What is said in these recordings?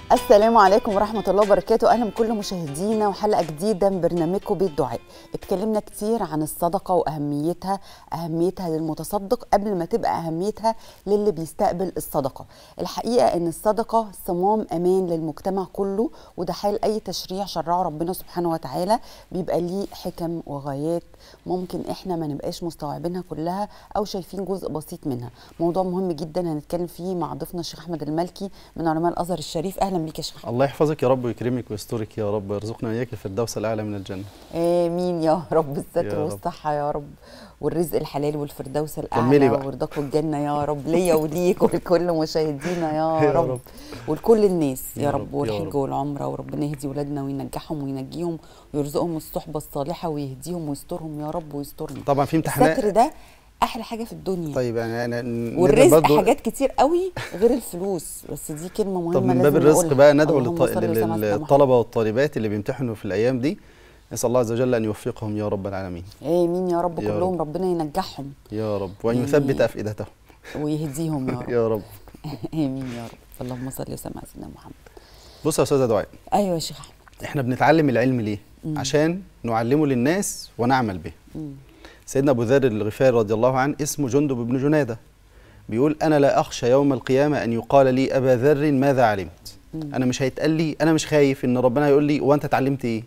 السلام عليكم ورحمة الله وبركاته أهلا بكل مشاهدينا وحلقة جديدة من برنامجكم بيت دعاء اتكلمنا كتير عن الصدقة وأهميتها أهميتها للمتصدق قبل ما تبقى أهميتها للي بيستقبل الصدقة الحقيقة أن الصدقة صمام أمان للمجتمع كله وده حال أي تشريع شرعه ربنا سبحانه وتعالى بيبقى ليه حكم وغايات ممكن إحنا ما نبقاش مستوعبينها كلها أو شايفين جزء بسيط منها موضوع مهم جدا هنتكلم فيه مع ضيفنا الشيخ أحمد المالكي من علماء الأزهر الشريف أهلا بيك يا شيخ الله يحفظك يا رب ويكرمك ويسترك يا رب ويرزقنا وإياك الفردوس الأعلى من الجنة امين يا رب الستر يا رب. والصحه يا رب والرزق الحلال والفردوس كملي الاعلى بقى. ورضاك والجنه يا رب ليا وليك ولكل مشاهدينا يا, يا رب. رب. ولكل الناس يا, يا رب رب، يا والحج رب. والعمره وربنا يهدي ولادنا وينجحهم وينجيهم ويرزقهم الصحبه الصالحه ويهديهم ويسترهم يا رب ويسترنا طبعا في امتحانات الستر ده احلى حاجه في الدنيا طيب يعني أنا نقدر والرزق برضو- حاجات كتير قوي غير الفلوس بس دي كلمه مهمه طب من لازم باب الرزق نقولها. بقى ندعو اللهم للط- صل وسلم على سيدنا محمد. للطلبة والطالبات اللي بيمتحنوا في الأيام دي نسأل الله عز وجل أن يوفقهم يا رب العالمين امين يا رب يا كلهم رب. ربنا ينجحهم يا رب وأن يعني- يثبت أفئدتهم ويهديهم يا رب يا رب امين يا رب اللهم صل وسلم على سيدنا محمد بص يا أستاذة دعاء ايوه يا شيخ احمد احنا بنتعلم العلم ليه؟ مم. عشان نعلمه للناس ونعمل به مم. سيدنا أبو ذر الغفاري رضي الله عنه اسمه جندب بن جنادة بيقول أنا لا أخشى يوم القيامة أن يقال لي أبا ذر ماذا علمت مم. أنا مش هيتقال لي أنا مش خايف إن ربنا يقول لي وأنت اتعلمت إيه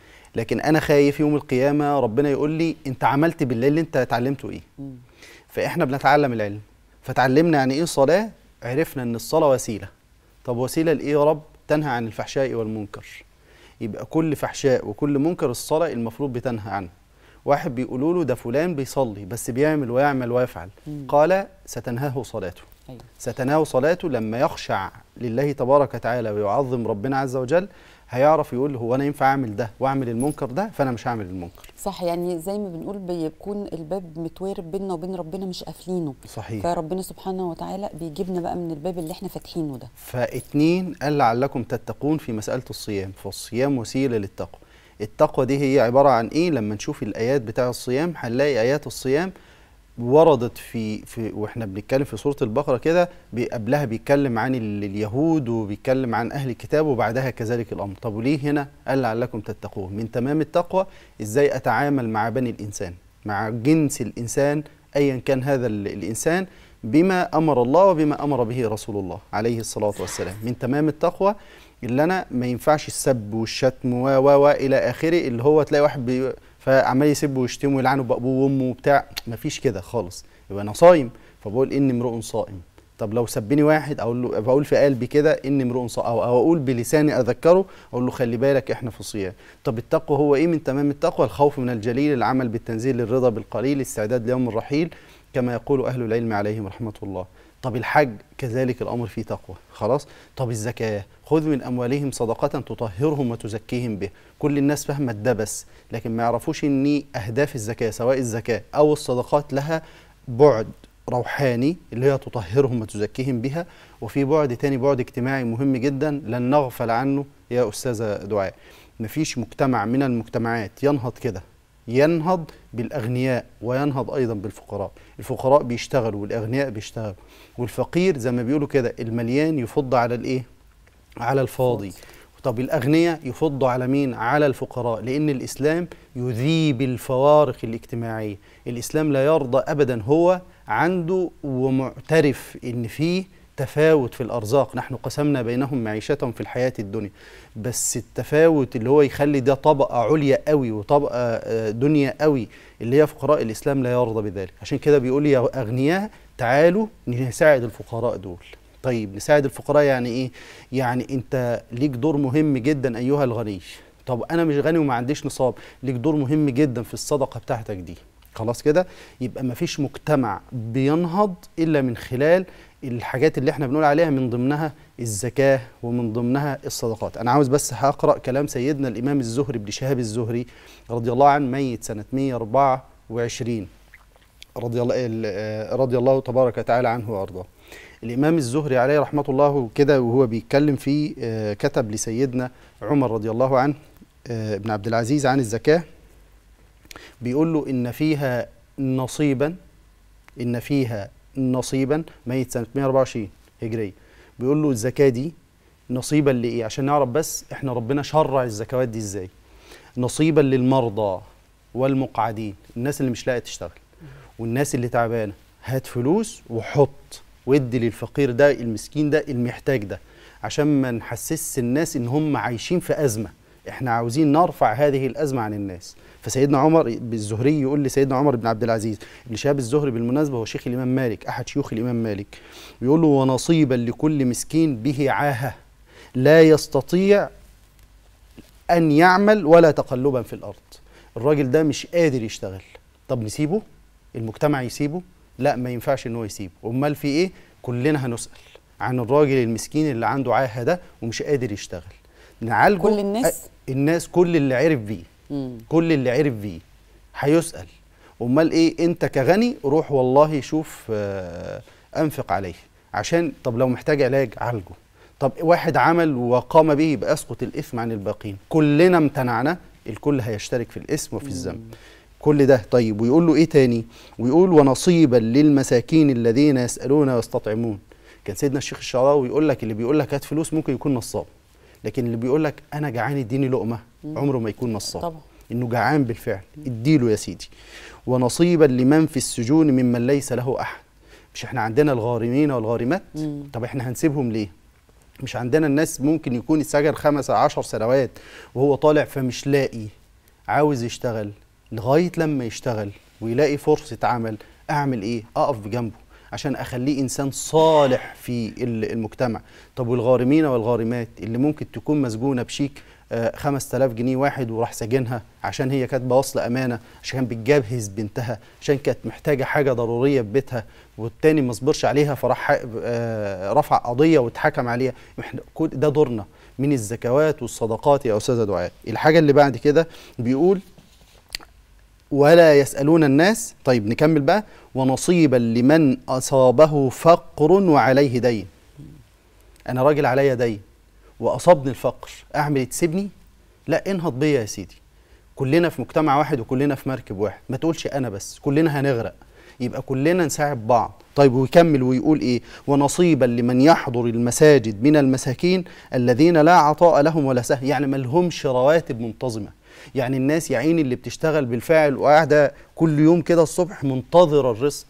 لكن أنا خايف يوم القيامة ربنا يقول لي أنت عملت بالله اللي أنت اتعلمته إيه مم. فإحنا بنتعلم العلم فتعلمنا يعني إيه صلاة عرفنا إن الصلاة وسيلة طب وسيلة لإيه يا رب تنهى عن الفحشاء والمنكر يبقى كل فحشاء وكل منكر الصلاة المفروض بتنهى عنه واحد بيقولوا له ده فلان بيصلي بس بيعمل ويعمل ويفعل مم. قال ستنهاه صلاته ايوه ستنهاه صلاته لما يخشع لله تبارك وتعالى ويعظم ربنا عز وجل هيعرف يقول هو انا ينفع اعمل ده واعمل المنكر ده فانا مش هعمل المنكر صح يعني زي ما بنقول بيكون الباب متوارب بيننا وبين ربنا مش قافلينه صحيح فربنا سبحانه وتعالى بيجيبنا بقى من الباب اللي احنا فاتحينه ده فاتنين قال لعلكم تتقون في مسألة الصيام فالصيام وسيلة للتقوى التقوى دي هي عبارة عن ايه لما نشوف الآيات بتاع الصيام هنلاقي آيات الصيام وردت في, في واحنا بنتكلم في سورة البقرة كده بي- قبلها بيتكلم عن ال- اليهود وبيتكلم عن أهل الكتاب وبعدها كذلك الأمر طب وليه هنا قال لعلكم تتقون من تمام التقوى ازاي أتعامل مع بني الإنسان مع جنس الإنسان أيا كان هذا ال- الإنسان بما أمر الله وبما أمر به رسول الله عليه الصلاة والسلام من تمام التقوى اللي أنا ما ينفعش السب والشتم و و و إلى آخره اللي هو تلاقي واحد بي فعمال يسب ويشتم ويلعنه بأبوه وأمه وبتاع مفيش كده خالص يبقى أنا صايم فبقول إني امرؤ صائم طب لو سبني واحد اقول له بقول في قلبي كده اني امرؤ صائم او او اقول بلساني اذكره اقول له خلي بالك احنا في صيام طب التقوى هو ايه من تمام التقوى الخوف من الجليل العمل بالتنزيل الرضا بالقليل استعداد ليوم الرحيل كما يقول اهل العلم عليهم رحمه الله طب الحج كذلك الامر فيه تقوى خلاص طب الزكاه خذ من اموالهم صدقه تطهرهم وتزكيهم به كل الناس فاهمه ده بس لكن ما يعرفوش ان اهداف الزكاه سواء الزكاه او الصدقات لها بعد روحاني اللي هي تطهرهم وتزكيهم بها وفي بعد تاني بعد اجتماعي مهم جدا لن نغفل عنه يا أستاذة دعاء مفيش مجتمع من المجتمعات ينهض كده ينهض بالأغنياء وينهض أيضا بالفقراء الفقراء بيشتغلوا والأغنياء بيشتغلوا والفقير زي ما بيقولوا كده المليان يفض على الإيه على الفاضي طب الأغنياء يفضوا على مين؟ على الفقراء لأن الإسلام يذيب الفوارق الاجتماعية الإسلام لا يرضى أبدا هو عنده ومعترف إن فيه تفاوت في الأرزاق نحن قسمنا بينهم معيشتهم في الحياة الدنيا بس التفاوت اللي هو يخلي ده طبقة عليا قوي وطبقة آه، دنيا قوي اللي هي فقراء الإسلام لا يرضى بذلك عشان كده بيقول يا أغنياء تعالوا نساعد الفقراء دول طيب نساعد الفقراء يعني ايه يعني انت ليك دور مهم جدا ايها الغني طب انا مش غني وما عنديش نصاب ليك دور مهم جدا في الصدقه بتاعتك دي خلاص كده يبقى ما فيش مجتمع بينهض الا من خلال الحاجات اللي احنا بنقول عليها من ضمنها الزكاه ومن ضمنها الصدقات انا عاوز بس هقرا كلام سيدنا الامام الزهري بن شهاب الزهري رضي الله عنه ميت سنه 124 رضي الله ال- رضي الله تبارك وتعالى عنه وارضاه الامام الزهري عليه رحمه الله كده وهو بيتكلم في آه، كتب لسيدنا عمر رضي الله عنه آه، ابن عبد العزيز عن الزكاه بيقول له ان فيها نصيبا ان فيها نصيبا ميت سنه 124 هجريه بيقول له الزكاه دي نصيبا لايه عشان نعرف بس احنا ربنا شرع الزكوات دي ازاي نصيبا للمرضى والمقعدين الناس اللي مش لاقيه تشتغل والناس اللي تعبانه هات فلوس وحط وادي للفقير ده المسكين ده المحتاج ده عشان ما نحسسش الناس ان هم عايشين في ازمه احنا عاوزين نرفع هذه الازمه عن الناس فسيدنا عمر الزهري يقول لسيدنا عمر بن عبد العزيز ابن شهاب الزهري بالمناسبه هو شيخ الامام مالك احد شيوخ الامام مالك يقول له ونصيبا لكل مسكين به عاهه لا يستطيع ان يعمل ولا تقلبا في الارض الراجل ده مش قادر يشتغل طب نسيبه المجتمع يسيبه لا ما ينفعش ان هو يسيبه امال في ايه كلنا هنسال عن الراجل المسكين اللي عنده عاهه ده ومش قادر يشتغل نعالجه كل الناس؟ أ- الناس كل اللي عرف بيه مم. كل اللي عرف بيه هيسال امال ايه انت كغني روح والله شوف آه، انفق عليه عشان طب لو محتاج علاج عالجه طب واحد عمل وقام به يبقى اسقط الاثم عن الباقين كلنا امتنعنا الكل هيشترك في الاثم وفي الذنب كل ده طيب ويقول له ايه تاني ويقول ونصيبا للمساكين الذين يسالون ويستطعمون كان سيدنا الشيخ الشعراوي يقول لك اللي بيقول لك هات فلوس ممكن يكون نصاب لكن اللي بيقول لك انا جعان اديني لقمه عمره ما يكون نصاب طبعا انه جعان بالفعل اديله يا سيدي ونصيبا لمن في السجون ممن ليس له احد مش احنا عندنا الغارمين والغارمات مم. طب احنا هنسيبهم ليه مش عندنا الناس ممكن يكون اتسجن خمس عشر سنوات وهو طالع فمش لاقي عاوز يشتغل لغاية لما يشتغل ويلاقي فرصة عمل أعمل إيه؟ أقف بجنبه عشان أخليه إنسان صالح في ال- المجتمع طب والغارمين والغارمات اللي ممكن تكون مسجونة بشيك آه، 5000 جنيه واحد وراح سجنها عشان هي كانت بوصل امانه عشان كانت بتجهز بنتها عشان كانت محتاجه حاجه ضروريه في بيتها والتاني ما صبرش عليها فراح آه، رفع قضيه واتحكم عليها إحنا كل ده دورنا من الزكوات والصدقات يا استاذه دعاء الحاجه اللي بعد كده بيقول ولا يسألون الناس طيب نكمل بقى ونصيبا لمن أصابه فقر وعليه دين أنا راجل عليا دين وأصابني الفقر أعمل إيه؟ تسيبني لا انهض بيا يا سيدي كلنا في مجتمع واحد وكلنا في مركب واحد ما تقولش أنا بس كلنا هنغرق يبقى كلنا نساعد بعض طيب ويكمل ويقول ايه ونصيبا لمن يحضر المساجد من المساكين الذين لا عطاء لهم ولا سهل يعني ما لهمش رواتب منتظمه يعني الناس يا عيني اللي بتشتغل بالفعل وقاعده كل يوم كده الصبح منتظره الرزق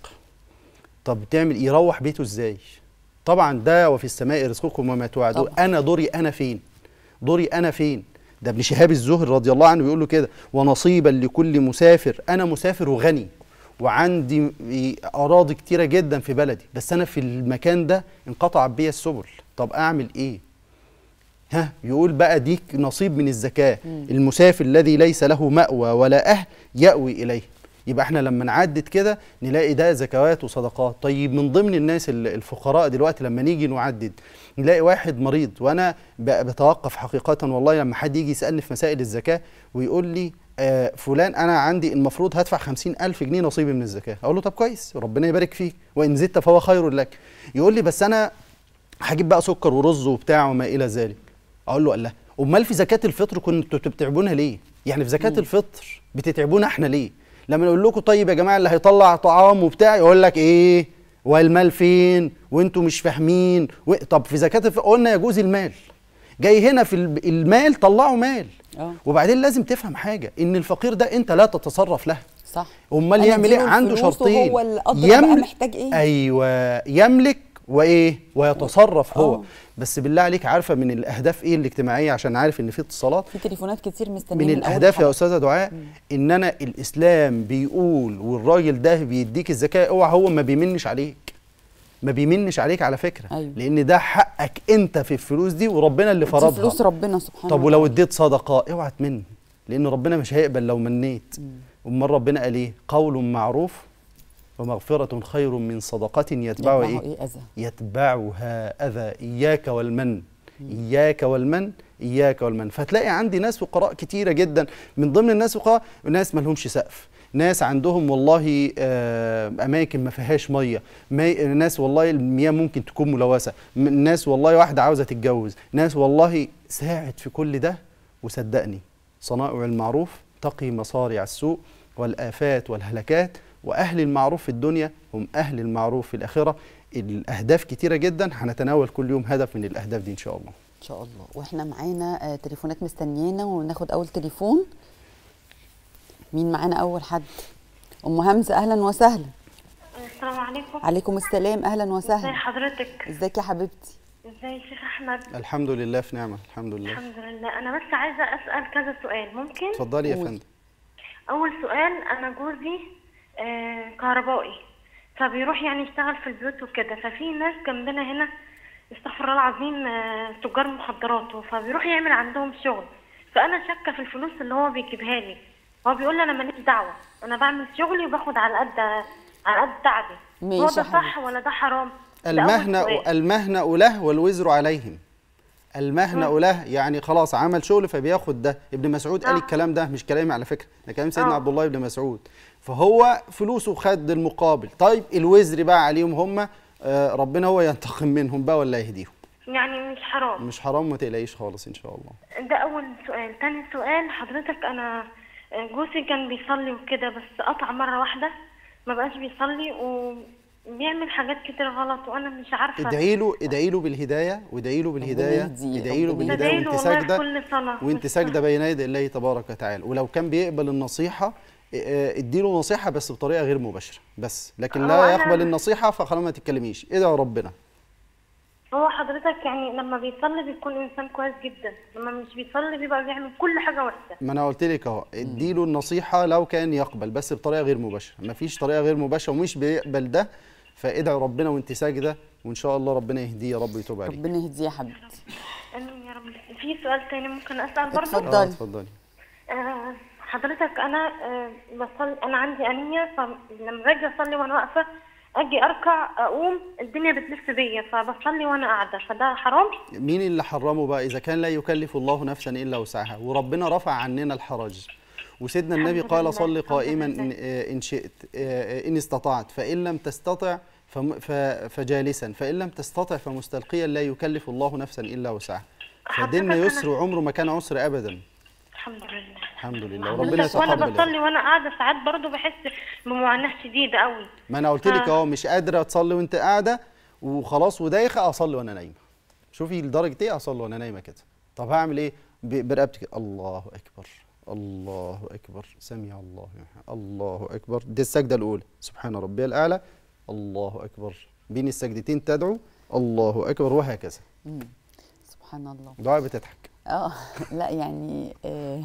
طب بتعمل يروح بيته ازاي طبعا ده وفي السماء رزقكم وما توعدون طبعا. انا دوري انا فين دوري انا فين ده ابن شهاب الزهري رضي الله عنه بيقول له كده ونصيبا لكل مسافر انا مسافر وغني وعندي اراضي كتيره جدا في بلدي بس انا في المكان ده انقطع بيا السبل طب اعمل ايه ها يقول بقى ديك نصيب من الزكاه المسافر الذي ليس له مأوى ولا اهل يأوي اليه يبقى احنا لما نعدد كده نلاقي ده زكوات وصدقات طيب من ضمن الناس ال- الفقراء دلوقتي لما نيجي نعدد نلاقي واحد مريض وانا ب- بتوقف حقيقة والله لما حد يجي يسألني في مسائل الزكاة ويقول لي آه فلان انا عندي المفروض هدفع خمسين ألف جنيه نصيبي من الزكاة اقول له طب كويس ربنا يبارك فيك وان زدت فهو خير لك يقول لي بس انا هجيب بقى سكر ورز وبتاع وما الى ذلك اقول له الله امال في زكاه الفطر كنتوا بتتعبونا ليه يعني في زكاه الفطر بتتعبونا احنا ليه لما نقول لكم طيب يا جماعه اللي هيطلع طعام وبتاع يقول لك ايه والمال فين وانتوا مش فاهمين و... طب في زكاه الفطر قلنا يجوز المال جاي هنا في الب- المال طلعوا مال اه وبعدين لازم تفهم حاجه ان الفقير ده انت لا تتصرف له صح امال أنا يعمل ايه أديله عنده الفلوس شرطين وهو اللي قدر بقى محتاج إيه. ايوه يملك وايه ويتصرف هو آه. بس بالله عليك عارفه من الاهداف ايه الاجتماعيه عشان عارف ان في اتصالات في تليفونات كتير مستنيه من أول الاهداف يا الحلقة. استاذه دعاء ان انا الاسلام بيقول والراجل ده بيديك الزكاه اوعى هو ما بيمنش عليك ما بيمنش عليك على فكره أيوة. لان ده حقك انت في الفلوس دي وربنا اللي دي فرضها فلوس ربنا سبحانه طب ولو وتعالى. اديت صدقه اوعى تمن لان ربنا مش هيقبل لو منيت امال ربنا قال ايه قول معروف ومغفرة خير من صدقة يتبعها يتبعه ايه ايه اذى يتبعها اذى اياك والمن اياك والمن اياك والمن فتلاقي عندي ناس فقراء كتيره جدا من ضمن الناس فقراء ناس ما لهمش سقف ناس عندهم والله آه، اماكن ما فيهاش ميه ما- ناس والله المياه ممكن تكون ملوثه م- ناس والله واحده عاوزه تتجوز ناس والله ساعد في كل ده وصدقني صنائع المعروف تقي مصارع السوء والآفات والهلكات وأهل المعروف في الدنيا هم أهل المعروف في الآخرة الأهداف كتيرة جدا هنتناول كل يوم هدف من الأهداف دي إن شاء الله ان شاء الله واحنا معانا آه، تليفونات مستنيانا وناخد اول تليفون مين معانا اول حد ام همزه اهلا وسهلا السلام عليكم عليكم السلام اهلا ازي وسهلا حضرتك ازيك يا حبيبتي ازي يا شيخ احمد الحمد لله في نعمه الحمد لله الحمد لله انا بس عايزه اسال كذا سؤال ممكن اتفضلي يا قول. فندم اول سؤال انا جوزي آه كهربائي فبيروح يعني يشتغل في البيوت وكده ففي ناس جنبنا هنا استغفر الله العظيم آه تجار مخدرات فبيروح يعمل عندهم شغل فانا شاكه في الفلوس اللي هو بيجيبها لي هو بيقول لي انا ماليش دعوه انا بعمل شغلي وباخد على قد على قد تعبي ماشي هو يا ده صح حبيبتي. ولا ده حرام ده أول المهنة سؤال. المهنة له والوزر عليهم المهنة له يعني خلاص عمل شغل فبياخد ده ابن مسعود قال آه. الكلام ده مش كلامي على فكرة ده كلام سيدنا آه. عبد الله بن مسعود فهو فلوسه خد المقابل طيب الوزر بقى عليهم هم آه، ربنا هو ينتقم منهم بقى ولا يهديهم يعني مش حرام مش حرام ما تقلقيش خالص ان شاء الله ده أول سؤال تاني سؤال حضرتك أنا جوزي كان بيصلي وكده بس قطع مرة واحدة ما بقاش بيصلي وبيعمل حاجات كتير غلط وأنا مش عارفة ادعي له ادعي له بالهدايه وادعي له بالهدايه يهديه، ادعي له ربنا بالهدايه بدعيله وانت والله في ساجده كل صلاة وانت بس- ساجده بين يدي الله تبارك وتعالى ولو كان بيقبل النصيحه اه، اديله نصيحه بس بطريقه غير مباشره بس لكن هو لا أنا- يقبل النصيحه فخلاص ما تتكلميش ادعي ربنا هو حضرتك يعني لما بيصلي بيكون إنسان كويس جدا لما مش بيصلي بيبقى بيعمل كل حاجة وحشة ما انا قلت لك اهو اديله النصيحه لو كان يقبل بس بطريقه غير مباشره ما فيش طريقه غير مباشره ومش بيقبل ده فادعي ربنا وانت ساجده وان شاء الله ربنا يهديه يا رب يتوب عليه ربنا يهديه يا حبيبتي آمين يا رب في سؤال تاني ممكن أسأل برضه اتفضل. اه اتفضلي. اتفضلي آه، حضرتك انا آه، بصلي انا عندي انيه فلما باجي اصلي وانا واقفه اجي اركع اقوم الدنيا بتلف بيا فبصلي وانا قاعده فده حرام مين اللي حرمه بقى اذا كان لا يكلف الله نفسا الا وسعها وربنا رفع عننا الحرج وسيدنا النبي الحمد قال لله، صل الحمد قائما لله. إن, آه، ان شئت آه، ان استطعت فان لم تستطع فم- ف- فجالسا فان لم تستطع فمستلقيا لا يكلف الله نفسا الا وسعها فديننا حضرتك أنا- يسر وعمره ما كان عسر ابدا الحمد لله الحمد لله وربنا حضرتك وانا يتقبل بصلي وانا قاعده ساعات برضو بحس بمعاناه شديده قوي ما انا قلت لك آه. اهو مش قادره تصلي وانت قاعده وخلاص ودايخه اصلي وانا نايمه شوفي لدرجه ايه اصلي وانا نايمه كده طب هعمل ايه ب- برقبتي كده. الله اكبر الله اكبر سمع الله لمن- الله اكبر دي السجده الاولى سبحان ربي الاعلى الله اكبر بين السجدتين تدعو الله اكبر وهكذا مم. سبحان الله دعاء بتضحك اه لا يعني آه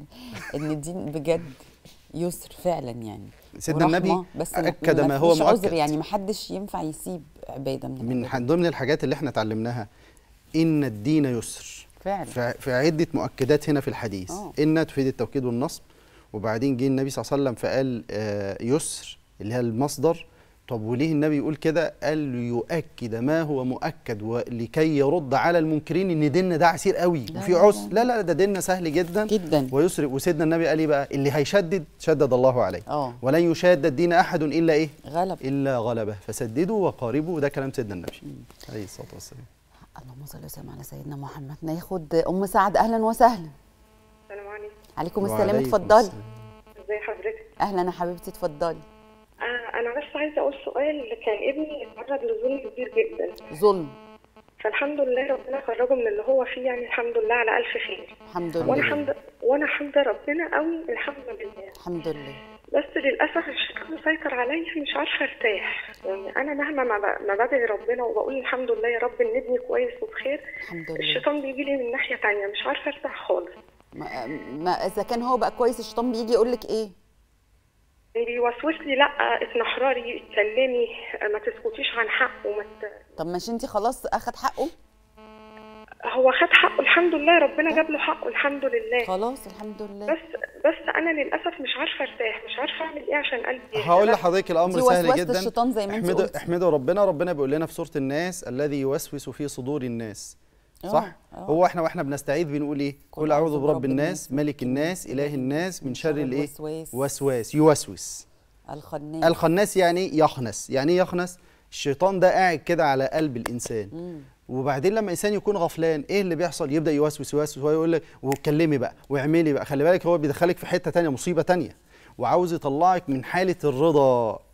ان الدين بجد يسر فعلا يعني سيدنا ورحمة، النبي بس أكد ما هو فيش عذر مؤكد. يعني ما حدش ينفع يسيب عباده من, من العبادات. ح- ضمن الحاجات اللي احنا اتعلمناها ان الدين يسر فعلا في في عدة مؤكدات هنا في الحديث آه. إن تفيد التوكيد والنصب وبعدين جه النبي صلى الله عليه وسلم فقال آه، يسر اللي هي المصدر طب وليه النبي يقول كده قال ليؤكد ما هو مؤكد ولكي يرد على المنكرين ان ديننا ده عسير قوي لا وفي لا عسر لا. لا لا ده ديننا سهل جدا جدا ويسر وسيدنا النبي قال ايه بقى اللي هيشدد شدد الله عليه اه ولن يشاد الدين احد الا ايه غلب الا غلبه فسددوا وقاربوا وده كلام سيدنا النبي عليه الصلاه والسلام اللهم صل وسلم على سيدنا محمد ناخد ام سعد اهلا وسهلا السلام عليكم عليكم السلام وعليكم اتفضلي السلام. ازي حضرتك اهلا يا حبيبتي اتفضلي انا انا بس عايزه اقول سؤال كان ابني اتعرض لظلم كبير جدا ظلم فالحمد لله ربنا خرجه من اللي هو فيه يعني الحمد لله على الف خير الحمد الحمد وانا لله لله. حمد وانا حمد ربنا قوي الحمد لله الحمد لله بس للاسف الشيطان مسيطر عليا مش عارفه ارتاح يعني انا مهما ما ب- ما بدعي ربنا وبقول الحمد لله يا رب ان ابني كويس وبخير الحمد لله الشيطان بيجي لي من ناحيه تانية مش عارفه ارتاح خالص ما, ما اذا كان هو بقى كويس الشيطان بيجي يقول لك ايه بيوسوس لي لا اتنحرري اتكلمي ما تسكتيش عن حقه وما ت... طب مش انت خلاص اخد حقه هو خد حقه الحمد لله ربنا جاب له حقه الحمد لله خلاص الحمد لله بس بس انا للاسف مش عارفه ارتاح مش عارفه اعمل ايه عشان قلبي يهدى. هقول بس لحضرتك الامر دي سهل وسوسة جدا الشيطان زي ما انت احمدوا قلتي. احمدوا ربنا ربنا بيقول لنا في سوره الناس الذي يوسوس في صدور الناس صح آه، آه. هو احنا واحنا بنستعيذ بنقول ايه قل اعوذ برب الناس ملك الناس اله الناس من شر الايه الوسواس. وسواس يوسوس الخناس الخناس يعني يخنس يعني ايه يخنس الشيطان ده قاعد كده على قلب الانسان مم. وبعدين لما انسان يكون غفلان ايه اللي بيحصل يبدا يوسوس يوسوس وهو يقول لك واتكلمي بقى واعملي بقى خلي بالك هو بيدخلك في حته تانية مصيبه تانية وعاوز يطلعك من حاله الرضا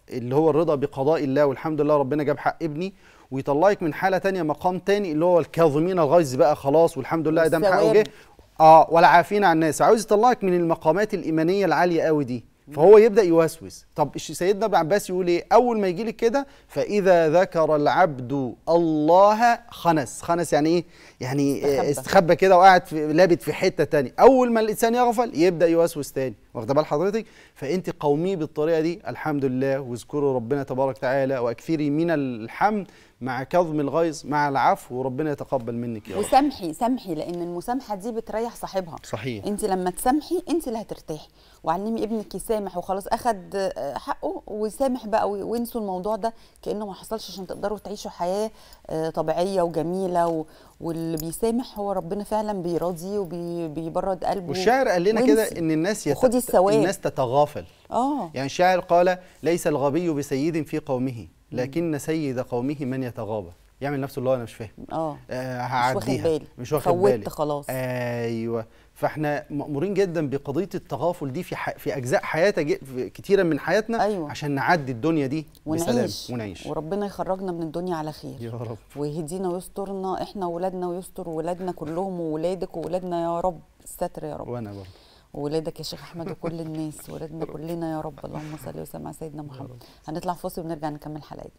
اللي هو الرضا بقضاء الله والحمد لله ربنا جاب حق ابني ويطلعك من حاله تانية مقام تاني اللي هو الكاظمين الغيظ بقى خلاص والحمد لله ده حقه والثواب. جه اه ولا عافين عن الناس عاوز يطلعك من المقامات الايمانيه العاليه قوي دي فهو يبدا يوسوس طب الش- سيدنا ابن عباس يقول ايه اول ما يجي لك كده فاذا ذكر العبد الله خنس خنس يعني ايه يعني استخبى. آه، استخبى كده وقاعد في لابت في حته تانية اول ما الانسان يغفل يبدا يوسوس تاني واخده بال حضرتك فانت قوميه بالطريقه دي الحمد لله واذكروا ربنا تبارك وتعالى واكثري من الحمد مع كظم الغيظ مع العفو وربنا يتقبل منك يا رب وسامحي سامحي لان المسامحه دي بتريح صاحبها صحيح انت لما تسامحي انت اللي هترتاحي وعلمي ابنك يسامح وخلاص اخد آه، حقه ويسامح بقى وي- وانسوا الموضوع ده كانه ما حصلش عشان تقدروا تعيشوا حياه آه، طبيعيه وجميله و... واللي بيسامح هو ربنا فعلا بيراضي وبيبرد قلبه والشاعر قال لنا كده وانسي. ان الناس يت... وخدي الثواب. الناس تتغافل اه يعني الشاعر قال ليس الغبي بسيد في قومه لكن سيد قومه من يتغاضى يعمل نفسه اللي هو انا مش فاهم اه آه واخد هعديها بالي. مش واخد فوتت بالي خلاص. ايوه فاحنا مأمورين جدا بقضيه التغافل دي في ح... في اجزاء حياتها ج... في كتيره من حياتنا أيوة. عشان نعدي الدنيا دي بسلام ونعيش ونعيش وربنا يخرجنا من الدنيا على خير يا رب ويهدينا ويسترنا احنا وولادنا ويستر ولادنا كلهم وولادك وولادنا يا رب الستر يا رب وانا برضه وولادك يا شيخ احمد وكل الناس ولادنا كلنا يا رب اللهم صل وسلم على سيدنا محمد هنطلع فاصل ونرجع نكمل حلقتنا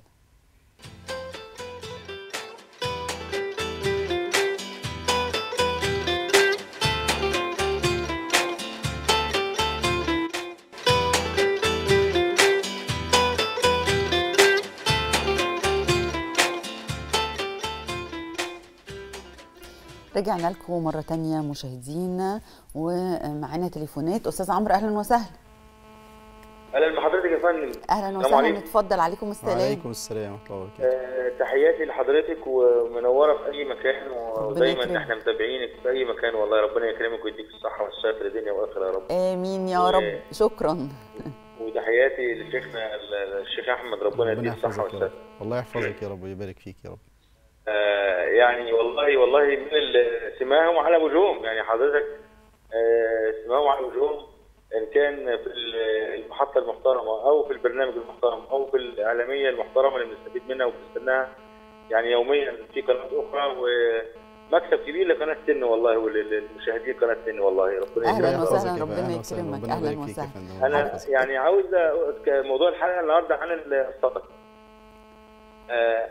رجعنا لكم مرة تانية مشاهدينا ومعانا تليفونات أستاذ عمرو أهلا وسهلا اهلا بحضرتك يا فندم أهلا السلام وسهلا عليكم. اتفضل عليكم السلام وعليكم السلام ورحمه الله وبركاته آه، تحياتي لحضرتك ومنوره في اي مكان ودايما يكرمك. احنا متابعينك في اي مكان والله ربنا يكرمك ويديك الصحه والستر دنيا واخره يا رب آمين يا رب شكرا وتحياتي لشيخنا ال- الشيخ احمد ربنا يديه الصحه يحفظك يا والستر رب الله يحفظك يا رب ويبارك فيك يا رب آه، يعني والله والله من ال- سماهم على وجوههم يعني حضرتك آه، سماهم على وجوههم ان كان في ال- المحطه المحترمه او في البرنامج المحترم او في الاعلاميه المحترمه اللي بنستفيد منها وبنستناها يعني يوميا في قناه اخرى ومكسب كبير لقناه سن والله وللمشاهدين قناه سن والله ربنا أهلاً يكرمك. وسهلاً، يحفظك يا ربنا أهلاً وسهلاً، يكرمك، ربنا أهلاً يبارك فيك يا وسهلاً. فندم، انا ويحفظك. يعني عاوز أ- موضوع الحلقه النهارده عن الصدقه آه،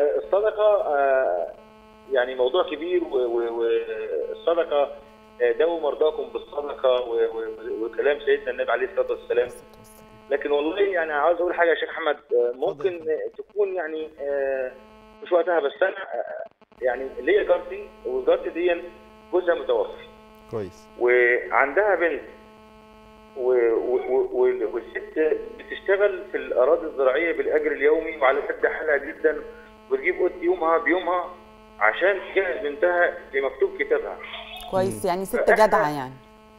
الصدقه آه، يعني موضوع كبير و- و- والصدقه آه، داووا مرضاكم بالصدقه و- و- وكلام سيدنا النبي عليه الصلاه والسلام لكن والله يعني عاوز اقول حاجه يا شيخ احمد آه، ممكن آه، تكون يعني آه، مش وقتها بس انا آه، يعني ليا جارتي وجارتي دي جوزها متوفي كويس وعندها بنت و... و... و... والست بتشتغل في الاراضي الزراعيه بالاجر اليومي وعلى قد حالها جدا وتجيب قوت يومها بيومها عشان تجهز بنتها لمكتوب كتابها كويس يعني ست فإحنا- جدعة يعني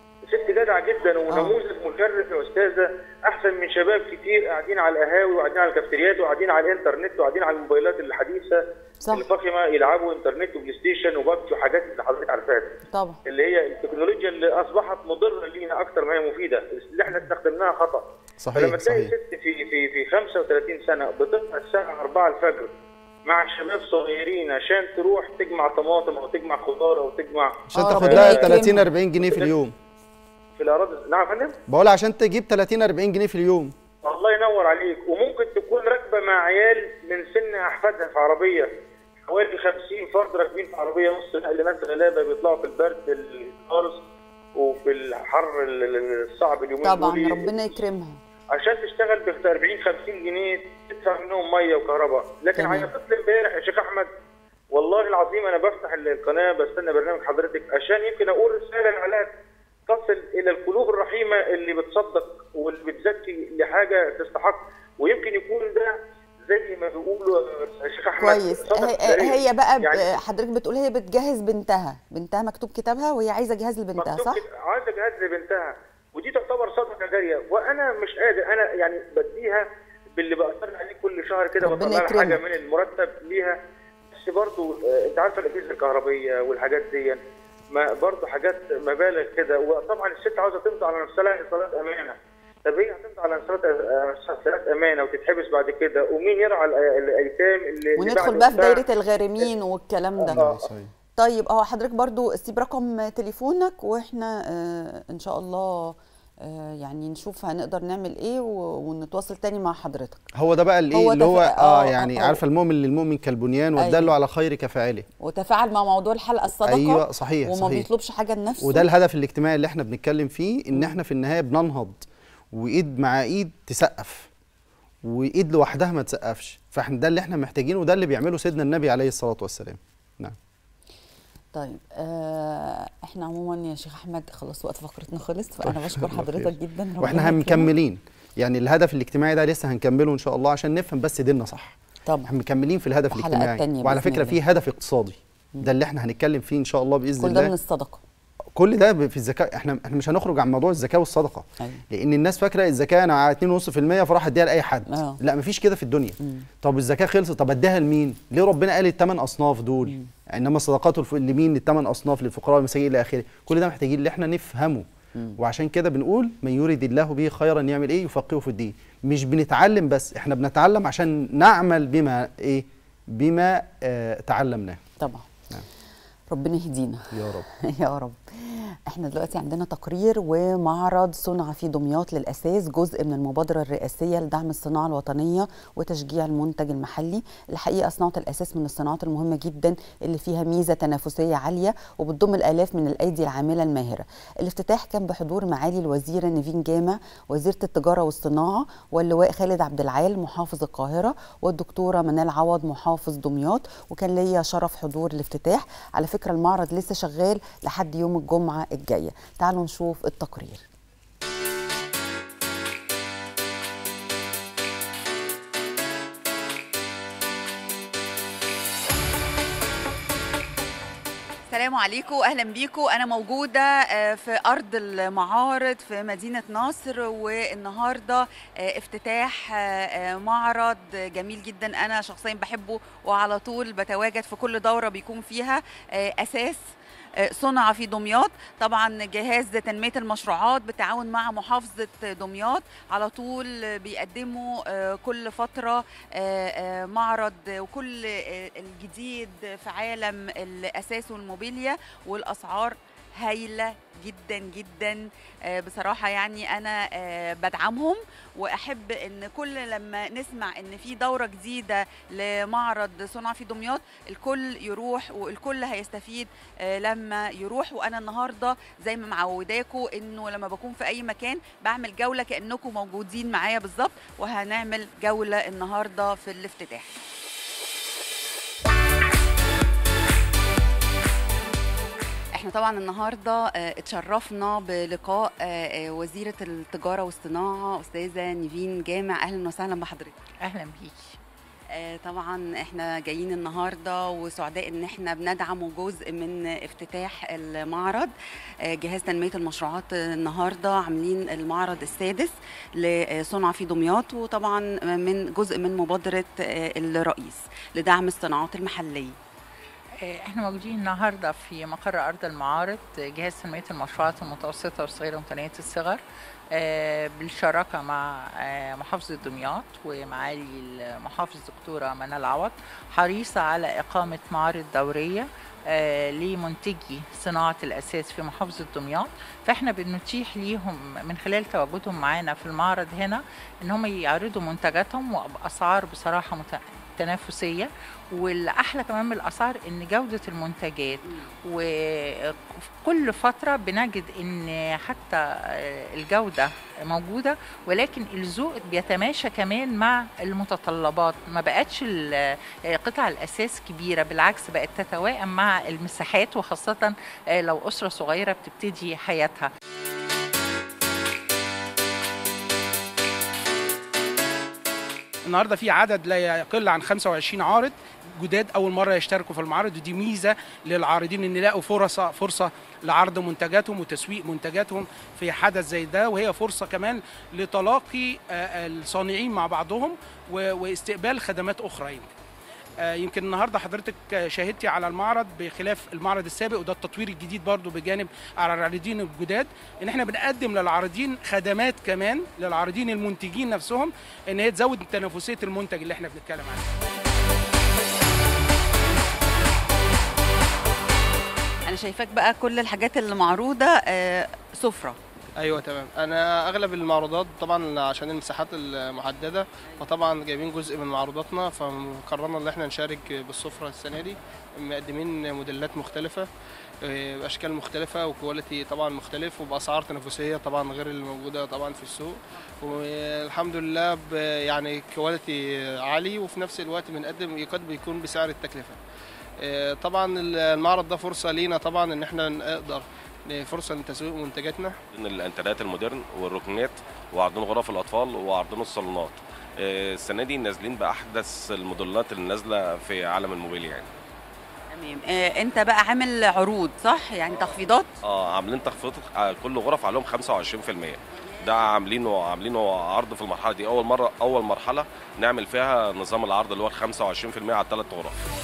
ست جدعه جدا ونموذج مشرف يا استاذه احسن من شباب كتير قاعدين على القهاوي وقاعدين على الكافتريات وقاعدين على الانترنت وقاعدين على الموبايلات الحديثه صح. الفخمه يلعبوا انترنت وبلاي ستيشن وبابجي وحاجات اللي حضرتك عارفاها دي. طبعا اللي هي التكنولوجيا اللي اصبحت مضره لينا اكتر ما هي مفيده اللي احنا استخدمناها خطا صحيح فلما تلاقي صحيح ست في في في 35 سنه بتصحى الساعه 4 الفجر مع شباب صغيرين عشان تروح تجمع طماطم او تجمع خضار او تجمع عشان آه، تاخد ربنا لها يكرمها. 30 40 جنيه في اليوم في الاراضي نعم يا فندم بقول عشان تجيب 30 40 جنيه في اليوم الله ينور عليك وممكن تكون راكبه مع عيال من سن احفادها في عربيه حوالي 50 فرد راكبين في عربيه نص نقل ناس غلابه بيطلعوا في البرد القارص وفي الحر ال- ال- الصعب اليومين طبعا دول. ربنا يكرمها عشان تشتغل ب 40 50 جنيه تدفع منهم ميه وكهرباء لكن تمام. عيطت لي امبارح يا شيخ احمد والله العظيم انا بفتح ال- القناه بستنى برنامج حضرتك عشان يمكن اقول رساله لعلاء تصل الى القلوب الرحيمه اللي بتصدق واللي بتزكي لحاجه تستحق ويمكن يكون ده زي ما بيقولوا يا شيخ احمد كويس صدقة هي, جارية. هي بقى يعني يعني حضرتك بتقول هي بتجهز بنتها بنتها مكتوب كتابها وهي عايزه جهاز لبنتها مكتوب صح كده، عايزه جهاز لبنتها ودي تعتبر صدقه جاريه وانا مش قادر انا يعني بديها باللي بقدر عليه كل شهر كده ربنا بطلع لها حاجه يكرمك. من المرتب ليها بس برضو آه، انت عارفه الاجهزه الكهربيه والحاجات دي ما برضو حاجات مبالغ كده وطبعا الست عاوزه تمضي على نفسها لها ايصالات امانه طب هي هتمضي على صلاه صلاه امانه وتتحبس بعد كده ومين يرعى ال- الايتام اللي اللي وندخل بعد بقى في الباع؟ دايره الغارمين والكلام ده آه. صحيح. طيب اهو حضرتك برضو سيب رقم تليفونك واحنا آه ان شاء الله آه يعني نشوف هنقدر نعمل ايه و- ونتواصل تاني مع حضرتك هو ده بقى الايه هو اللي ده هو ف- اه آه، يعني آه. عارفه المؤمن للمؤمن كالبنيان أيوة. والدل على خير كفاعله وتفاعل مع موضوع الحلقه الصدقه ايوه صحيح وما صحيح بيطلبش حاجه لنفسه وده الهدف الاجتماعي اللي احنا بنتكلم فيه ان احنا في النهايه بننهض وايد مع ايد تسقف وايد لوحدها ما تسقفش فاحنا ده اللي احنا محتاجينه وده اللي بيعمله سيدنا النبي عليه الصلاه والسلام نعم طيب آه احنا عموما يا شيخ احمد خلاص وقت فقرتنا خلص فانا بشكر الله حضرتك خير. جدا ربنا واحنا يكرمك. هنكملين يعني الهدف الاجتماعي ده لسه هنكمله ان شاء الله عشان نفهم بس ديننا صح طبعا احنا مكملين في الهدف وحلقات الاجتماعي تانية وعلى بإذن فكره الله. في هدف اقتصادي ده اللي احنا هنتكلم فيه ان شاء الله باذن كل ده من الله الصدقه كل ده ب- في الزكاه احنا احنا مش هنخرج عن موضوع الزكاه والصدقه أيوة. لان الناس فاكره الزكاه انا على 2.5% فراح اديها لاي حد آه. لا مفيش كده في الدنيا طب الزكاه خلصت طب اديها لمين ليه ربنا قال الثمان اصناف دول انما الصدقات الف- لمين للثمان اصناف للفقراء والمساكين الى اخره كل ده محتاجين ان احنا نفهمه وعشان كده بنقول من يريد الله به خيرا يعمل ايه يفقهه في الدين مش بنتعلم بس احنا بنتعلم عشان نعمل بما ايه بما آه تعلمناه طبعا نعم. ربنا يهدينا يا رب يا رب احنا دلوقتي عندنا تقرير ومعرض صنع في دمياط للاساس جزء من المبادره الرئاسيه لدعم الصناعه الوطنيه وتشجيع المنتج المحلي الحقيقه صناعه الاساس من الصناعات المهمه جدا اللي فيها ميزه تنافسيه عاليه وبتضم الالاف من الايدي العامله الماهره الافتتاح كان بحضور معالي الوزيره نيفين جامع وزيره التجاره والصناعه واللواء خالد عبد العال محافظ القاهره والدكتوره منال عوض محافظ دمياط وكان ليا شرف حضور الافتتاح على فكره المعرض لسه شغال لحد يوم الجمعه الجايه تعالوا نشوف التقرير السلام عليكم اهلا بيكم انا موجوده آه، في ارض المعارض في مدينه نصر والنهارده آه، افتتاح آه، آه، معرض جميل جدا انا شخصيا بحبه وعلى طول بتواجد في كل دوره بيكون فيها آه، اساس آه، صنع في دمياط طبعا جهاز تنميه المشروعات بالتعاون مع محافظه دمياط على طول بيقدموا آه، كل فتره آه، آه، معرض وكل آه، الجديد في عالم الاساس والموبيليا والاسعار هايله جدا جدا آه، بصراحه يعني انا آه، بدعمهم واحب ان كل لما نسمع ان في دوره جديده لمعرض صنع في دمياط الكل يروح والكل هيستفيد آه، لما يروح وانا النهارده زي ما معوداكم انه لما بكون في اي مكان بعمل جوله كانكم موجودين معايا بالظبط وهنعمل جوله النهارده في الافتتاح احنا طبعا النهارده آه، اتشرفنا بلقاء آه، آه، وزيره التجاره والصناعه استاذه نيفين جامع اهلا وسهلا بحضرتك اهلا بيكي آه، طبعا احنا جايين النهارده وسعداء ان احنا بندعم جزء من افتتاح المعرض آه، جهاز تنميه المشروعات النهارده عاملين المعرض السادس لصنع في دمياط وطبعا من جزء من مبادره آه، الرئيس لدعم الصناعات المحليه آه، احنا موجودين النهارده في مقر ارض المعارض آه، جهاز تنميه المشروعات المتوسطه والصغيره ومتناهيه الصغر آه، بالشراكه مع آه، محافظه دمياط ومعالي المحافظ دكتوره منال عوض حريصه على اقامه معارض دوريه آه، لمنتجي صناعة الأساس في محافظة دمياط فإحنا بنتيح ليهم من خلال تواجدهم معانا في المعرض هنا إن هم يعرضوا منتجاتهم وبأسعار بصراحة مت- تنافسية والأحلى كمان من الأسعار إن جودة المنتجات وفي كل فترة بنجد إن حتى آه، الجودة موجودة ولكن الذوق بيتماشى كمان مع المتطلبات ما بقتش ال- آه، قطع الأساس كبيرة بالعكس بقت تتوائم مع المساحات وخاصة آه، لو أسرة صغيرة بتبتدي حياتها النهارده في عدد لا يقل عن 25 عارض جداد اول مره يشتركوا في المعارض ودي ميزه للعارضين ان يلاقوا فرصه فرصه لعرض منتجاتهم وتسويق منتجاتهم في حدث زي ده وهي فرصه كمان لتلاقي آه، الصانعين مع بعضهم و- واستقبال خدمات اخرى يمكن. آه، يمكن النهارده حضرتك آه، شاهدتي على المعرض بخلاف المعرض السابق وده التطوير الجديد برضو بجانب على العارضين الجداد ان احنا بنقدم للعارضين خدمات كمان للعارضين المنتجين نفسهم ان هي تزود تنافسيه المنتج اللي احنا بنتكلم عنه انا شايفاك بقى كل الحاجات اللي معروضه آه، سفره ايوه تمام انا اغلب المعروضات طبعا عشان المساحات المحدده فطبعا جايبين جزء من معروضاتنا فقررنا ان احنا نشارك بالسفره السنه دي مقدمين موديلات مختلفه آه، باشكال مختلفه وكواليتي طبعا مختلف وباسعار تنافسيه طبعا غير اللي موجوده طبعا في السوق والحمد لله ب- يعني كواليتي عالي وفي نفس الوقت بنقدم يقد بيكون بسعر التكلفه آه، طبعا المعرض ده فرصه لينا طبعا ان احنا نقدر فرصه لتسويق منتجاتنا من الانترنت المودرن والركنات وعرضون غرف الاطفال وعرضون الصالونات آه، السنه دي نازلين باحدث الموديلات اللي نازله في عالم الموبيل يعني تمام آه، انت بقى عامل عروض صح يعني تخفيضات اه عاملين تخفيض على كل غرف عليهم 25% ده عاملينه عاملينه عرض في المرحله دي اول مره اول مرحله نعمل فيها نظام العرض اللي هو ال 25% على الثلاث غرف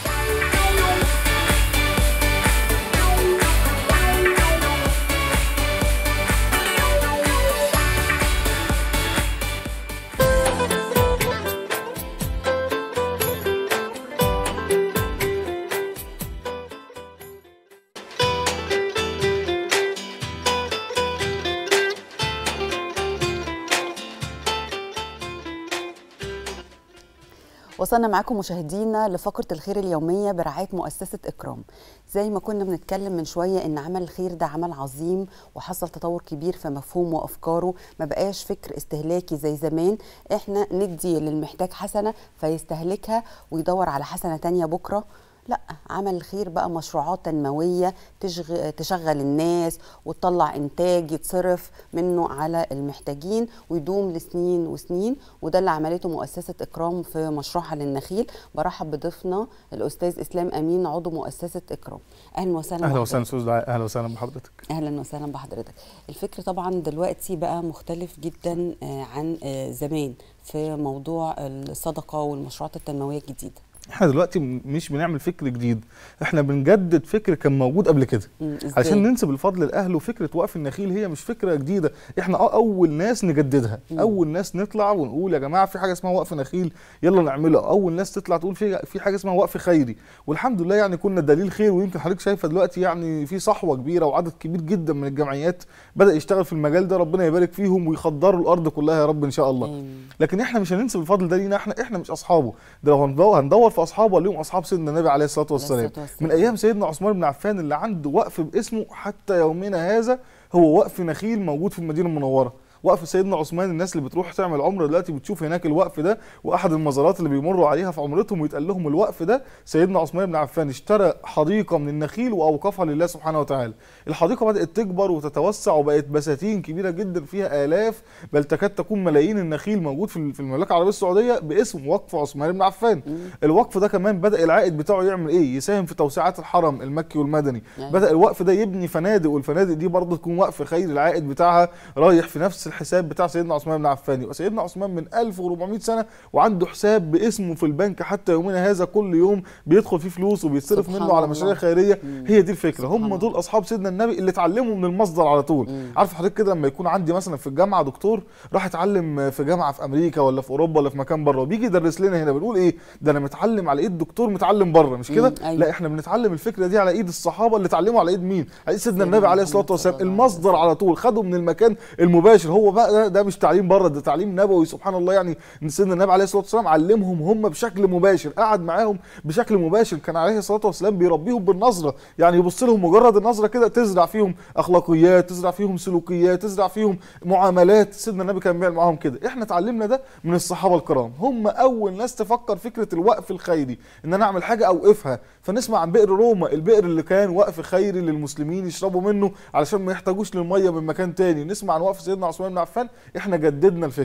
وصلنا معاكم مشاهدينا لفقرة الخير اليومية برعاية مؤسسة إكرام زي ما كنا بنتكلم من شوية إن عمل الخير ده عمل عظيم وحصل تطور كبير في مفهومه وأفكاره ما بقاش فكر استهلاكي زي زمان إحنا ندي للمحتاج حسنة فيستهلكها ويدور على حسنة تانية بكرة لا عمل الخير بقى مشروعات تنموية تشغل, تشغل الناس وتطلع إنتاج يتصرف منه على المحتاجين ويدوم لسنين وسنين وده اللي عملته مؤسسة إكرام في مشروعها للنخيل برحب بضيفنا الأستاذ إسلام أمين عضو مؤسسة إكرام أهلا وسهلا اهلا بحضرتك. وسهلا استاذ دعاء اهلا وسهلا بحضرتك اهلا وسهلا بحضرتك الفكر طبعا دلوقتي بقى مختلف جدا آه، عن آه، زمان في موضوع الصدقه والمشروعات التنمويه الجديده احنا دلوقتي م- مش بنعمل فكر جديد احنا بنجدد فكر كان موجود قبل كده مم، إزاي؟ عشان ننسب الفضل لاهله فكره وقف النخيل هي مش فكره جديده احنا اه اول ناس نجددها مم. اول ناس نطلع ونقول يا جماعه في حاجه اسمها وقف نخيل يلا نعمله اول ناس تطلع تقول في في حاجه اسمها وقف خيري والحمد لله يعني كنا دليل خير ويمكن حضرتك شايفه دلوقتي يعني في صحوه كبيره وعدد كبير جدا من الجمعيات بدا يشتغل في المجال ده ربنا يبارك فيهم ويخضروا الارض كلها يا رب ان شاء الله آمين. لكن احنا مش هننسب الفضل ده لينا احنا احنا مش اصحابه ده لو هندور هندور في اصحابه اليوم اصحاب سيدنا النبي عليه الصلاه والسلام الصلاة والسلام. من ايام سيدنا عثمان بن عفان اللي عنده وقف باسمه حتى يومنا هذا هو وقف نخيل موجود في المدينه المنوره وقف سيدنا عثمان الناس اللي بتروح تعمل عمره دلوقتي بتشوف هناك الوقف ده واحد المزارات اللي بيمروا عليها في عمرتهم ويتقال لهم الوقف ده سيدنا عثمان بن عفان اشترى حديقه من النخيل واوقفها لله سبحانه وتعالى الحديقه بدات تكبر وتتوسع وبقت بساتين كبيره جدا فيها الاف بل تكاد تكون ملايين النخيل موجود في في المملكه العربيه السعوديه باسم وقف عثمان بن عفان الوقف ده كمان بدا العائد بتاعه يعمل ايه يساهم في توسعات الحرم المكي والمدني يعني. بدا الوقف ده يبني فنادق والفنادق دي برضه تكون وقف خير العائد بتاعها رايح في نفس الحساب بتاع سيدنا عثمان بن عفان يبقى سيدنا عثمان من 1400 سنه وعنده حساب باسمه في البنك حتى يومنا هذا كل يوم بيدخل فيه فلوس وبيتصرف سبحان منه على الله. مشاريع خيريه مم. هي دي الفكره سبحان هم الله. دول اصحاب سيدنا النبي اللي اتعلموا من المصدر على طول مم. عارف حضرتك كده لما يكون عندي مثلا في الجامعه دكتور راح اتعلم في جامعه في امريكا ولا في اوروبا ولا في مكان بره وبيجي يدرس لنا هنا بنقول ايه ده انا متعلم على ايد دكتور متعلم بره مش كده مم، أيوة. لا احنا بنتعلم الفكره دي على ايد الصحابه اللي اتعلموا على ايد مين على ايد سيدنا سيدنا النبي عليه محمد الصلاه والسلام صلى الله عليه المصدر على طول خدوا من المكان المباشر هو بقى ده, ده مش تعليم بره ده تعليم نبوي سبحان الله يعني ان سيدنا النبي عليه الصلاه والسلام علمهم هم بشكل مباشر قعد معاهم بشكل مباشر كان عليه الصلاه والسلام بيربيهم بالنظره يعني يبص لهم مجرد النظره كده تزرع فيهم اخلاقيات تزرع فيهم سلوكيات تزرع فيهم معاملات سيدنا النبي كان بيعمل معاهم كده احنا اتعلمنا ده من الصحابه الكرام هم اول ناس تفكر فكره الوقف الخيري ان انا اعمل حاجه اوقفها فنسمع عن بئر روما البئر اللي كان وقف خيري للمسلمين يشربوا منه علشان ما يحتاجوش للميه من مكان تاني نسمع عن وقف سيدنا عثمان بن عفان احنا جددنا الفكره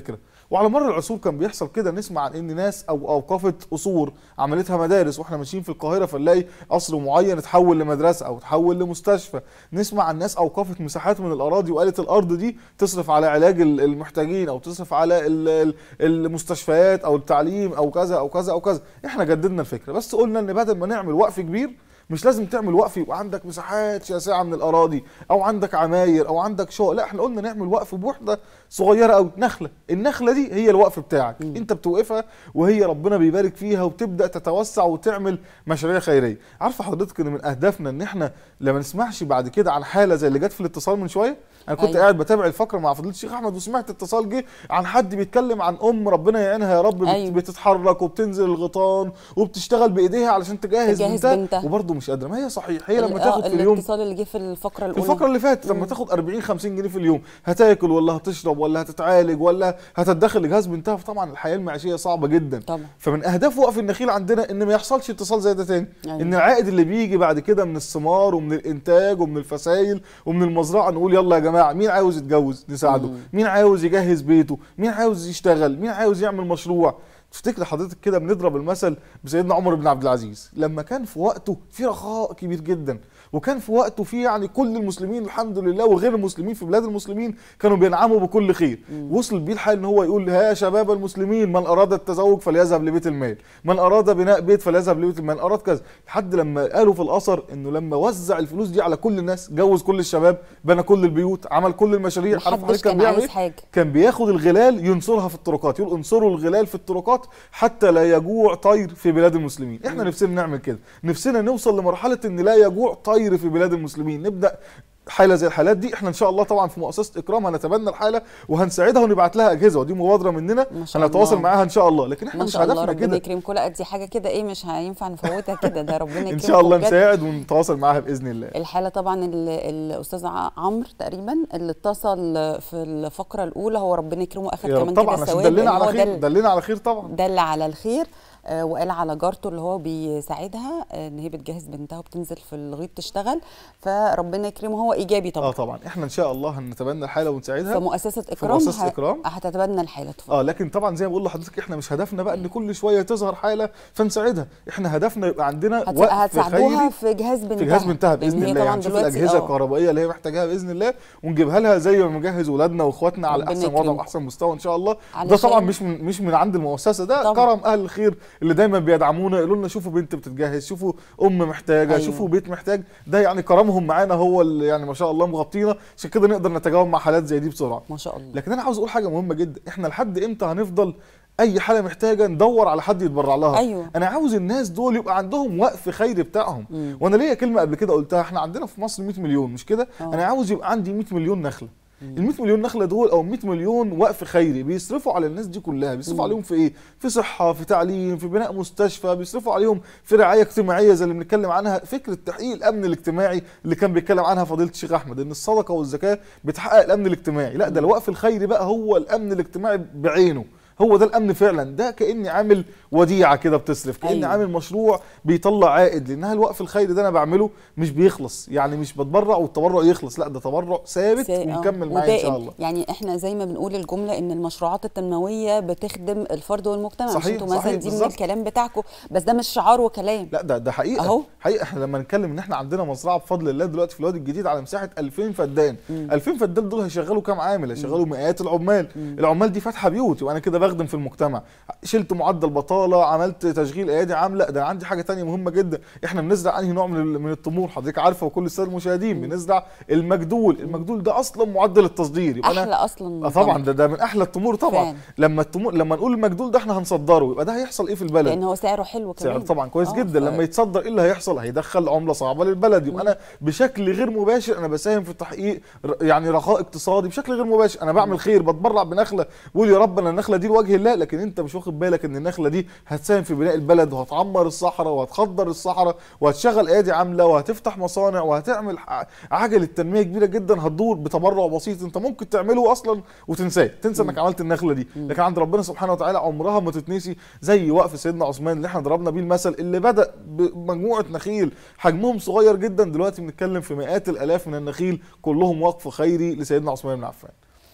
وعلى مر العصور كان بيحصل كده نسمع عن ان ناس او اوقفت قصور عملتها مدارس واحنا ماشيين في القاهره فنلاقي قصر معين اتحول لمدرسه او اتحول لمستشفى نسمع عن ناس اوقفت مساحات من الاراضي وقالت الارض دي تصرف على علاج ال- المحتاجين او تصرف على ال- ال- المستشفيات او التعليم او كذا او كذا او كذا احنا جددنا الفكره بس قلنا ان بدل ما نعمل وقف كبير مش لازم تعمل وقف يبقى عندك مساحات شاسعه من الاراضي او عندك عماير او عندك شقق لا احنا قلنا نعمل وقف بوحده صغيره قوي نخله النخله دي هي الوقف بتاعك م. انت بتوقفها وهي ربنا بيبارك فيها وبتبدا تتوسع وتعمل مشاريع خيريه عارفه حضرتك ان من اهدافنا ان احنا لما نسمعش بعد كده عن حاله زي اللي جت في الاتصال من شويه انا كنت أيوة. قاعد بتابع الفقره مع فضيله الشيخ احمد وسمعت اتصال جه عن حد بيتكلم عن ام ربنا يعينها يا رب بت- أيوة. بتتحرك وبتنزل الغيطان وبتشتغل بايديها علشان تجهز, تجهز بنتها, بنتها. وبرضه مش قادره ما هي صحيح هي لما ال- تاخد آه، في اليوم الاتصال اللي جه في الفقره في الاولى الفقره اللي فاتت لما تاخد 40 50 جنيه في اليوم هتاكل ولا هتشرب ولا هتتعالج ولا هتتدخل لجهاز بنتها فطبعا الحياه المعيشيه صعبه جدا طبعا فمن اهداف وقف النخيل عندنا ان ما يحصلش اتصال زي ده تاني أيوة. ان العائد اللي بيجي بعد كده من الثمار ومن الانتاج ومن الفسائل ومن المزرعه نقول يلا يا جماعه مين عاوز يتجوز نساعده مم. مين عاوز يجهز بيته مين عاوز يشتغل مين عاوز يعمل مشروع تفتكر حضرتك كده بنضرب المثل بسيدنا عمر بن عبد العزيز لما كان في وقته في رخاء كبير جدا وكان في وقته في يعني كل المسلمين الحمد لله وغير المسلمين في بلاد المسلمين كانوا بينعموا بكل خير وصل بيه الحال ان هو يقول يا شباب المسلمين من اراد التزوج فليذهب لبيت المال من اراد بناء بيت فليذهب لبيت المال من اراد كذا لحد لما قالوا في الاثر انه لما وزع الفلوس دي على كل الناس جوز كل الشباب بنى كل البيوت عمل كل المشاريع عارف محدش حضرتك كان بيعمل عايز إيه؟ حاجه كان بياخد الغلال ينصرها في الطرقات يقول انصروا الغلال في الطرقات حتى لا يجوع طير في بلاد المسلمين احنا نفسنا نعمل كده نفسنا نوصل لمرحله ان لا يجوع طير في بلاد المسلمين نبدا حاله زي الحالات دي احنا ان شاء الله طبعا في مؤسسه اكرام هنتبنى الحاله وهنساعدها ونبعت لها اجهزه ودي مبادره مننا ما شاء هنتواصل الله. معاها ان شاء الله لكن احنا ما مش شاء الله هدفنا ربنا كده يكرمكم لا دي حاجه كده ايه مش هينفع نفوتها كده ده ربنا يكرمكم ان شاء الله بجد. نساعد ونتواصل معاها باذن الله الحاله طبعا ال- الاستاذ ع- عمرو تقريبا اللي اتصل في الفقره الاولى هو ربنا يكرمه اخد يا رب كمان طبعا كده عشان ثواب دلنا لأن على هو خير دل دلنا على خير طبعا دل على الخير آه، وقال على جارته اللي هو بيساعدها آه، ان هي بتجهز بنتها وبتنزل في الغيط تشتغل فربنا يكرمه هو ايجابي طبعا اه طبعا احنا ان شاء الله هنتبنى الحاله ونساعدها فمؤسسه في اكرام مؤسسه ه- اكرام هتتبنى الحاله اتفضل. اه لكن طبعا زي ما بقول لحضرتك احنا مش هدفنا بقى ان كل شويه تظهر حاله فنساعدها احنا هدفنا يبقى عندنا هت- وقف هتساعدوها خيري في جهاز بنتها في جهاز بنتها لأن باذن هي الله طبعا يعني نشوف دلوقتي الاجهزه آه. الكهربائيه اللي هي محتاجاها باذن الله ونجيبها لها زي ما بنجهز ولادنا واخواتنا على ربنا احسن وضع يكرمك. واحسن مستوى ان شاء الله ده علشان- طبعا مش من مش من عند المؤسسه ده طبعا. كرم اهل الخير اللي دايما بيدعمونا يقولوا لنا شوفوا بنت بتتجهز شوفوا ام محتاجه أيوة. شوفوا بيت محتاج ده يعني كرمهم معانا هو اللي يعني ما شاء الله مغطينا عشان كده نقدر نتجاوب مع حالات زي دي بسرعه ما شاء الله لكن انا عاوز اقول حاجه مهمه جدا احنا لحد امتى هنفضل اي حاله محتاجه ندور على حد يتبرع لها أيوة. انا عاوز الناس دول يبقى عندهم وقف خيري بتاعهم مم. وانا ليا كلمه قبل كده قلتها احنا عندنا في مصر 100 مليون مش كده آه. انا عاوز يبقى عندي 100 مليون نخله ال 100 مليون نخله دول او 100 مليون وقف خيري بيصرفوا على الناس دي كلها بيصرفوا عليهم في ايه في صحه في تعليم في بناء مستشفى بيصرفوا عليهم في رعايه اجتماعيه زي اللي بنتكلم عنها فكره تحقيق الامن الاجتماعي اللي كان بيتكلم عنها فضيله الشيخ احمد ان الصدقه والزكاه بتحقق الامن الاجتماعي لا ده الوقف الخيري بقى هو الامن الاجتماعي بعينه هو ده الامن فعلا ده كاني عامل وديعه كده بتصرف كاني أيوة. عامل مشروع بيطلع عائد لانها الوقف الخيري ده انا بعمله مش بيخلص يعني مش بتبرع والتبرع يخلص لا ده تبرع ثابت سا- آه، ونكمل معاه ان شاء ودائم. الله يعني احنا زي ما بنقول الجمله ان المشروعات التنمويه بتخدم الفرد والمجتمع مش صحيح، انتوا مثلا صحيح، دي من بالظبط. الكلام بتاعكم بس ده مش شعار وكلام لا ده ده حقيقه أهو. حقيقه احنا لما نتكلم ان احنا عندنا مزرعه بفضل الله دلوقتي في الوادي الجديد على مساحه 2000 فدان 2000 فدان دول هيشغلوا كام عامل هيشغلوا مئات العمال العمال دي فاتحه بيوت وانا كده بخدم في المجتمع شلت معدل بطاله عملت تشغيل ايادي عامله ده أنا عندي حاجه تانية مهمه جدا احنا بنزرع انهي نوع من ال- من التمور حضرتك عارفه وكل الساده المشاهدين بنزرع المجدول المجدول ده اصلا معدل التصدير يبقى احلى انا اصلا اه طبعا تمر. ده ده من احلى التمور طبعا فعلا. لما التمور لما نقول المجدول ده احنا هنصدره يبقى ده هيحصل ايه في البلد لان هو سعره حلو كمان سعر طبعا كويس آه، جدا ف- لما يتصدر ايه اللي هيحصل هيدخل عمله صعبه للبلد يبقى انا بشكل غير مباشر انا بساهم في تحقيق ر- يعني رخاء اقتصادي بشكل غير مباشر انا بعمل خير بتبرع بنخله بقول يا رب انا النخله دي لوجه الله لكن انت مش واخد بالك ان النخله دي هتساهم في بناء البلد وهتعمر الصحراء وهتخضر الصحراء وهتشغل ايادي عامله وهتفتح مصانع وهتعمل ح- عجله تنميه كبيره جدا هتدور بتبرع بسيط انت ممكن تعمله اصلا وتنساه تنسى انك عملت النخله دي لكن عند ربنا سبحانه وتعالى عمرها ما تتنسي زي وقف سيدنا عثمان اللي احنا ضربنا بيه المثل اللي بدا بمجموعه نخيل حجمهم صغير جدا دلوقتي بنتكلم في مئات الالاف من النخيل كلهم وقف خيري لسيدنا عثمان بن عفان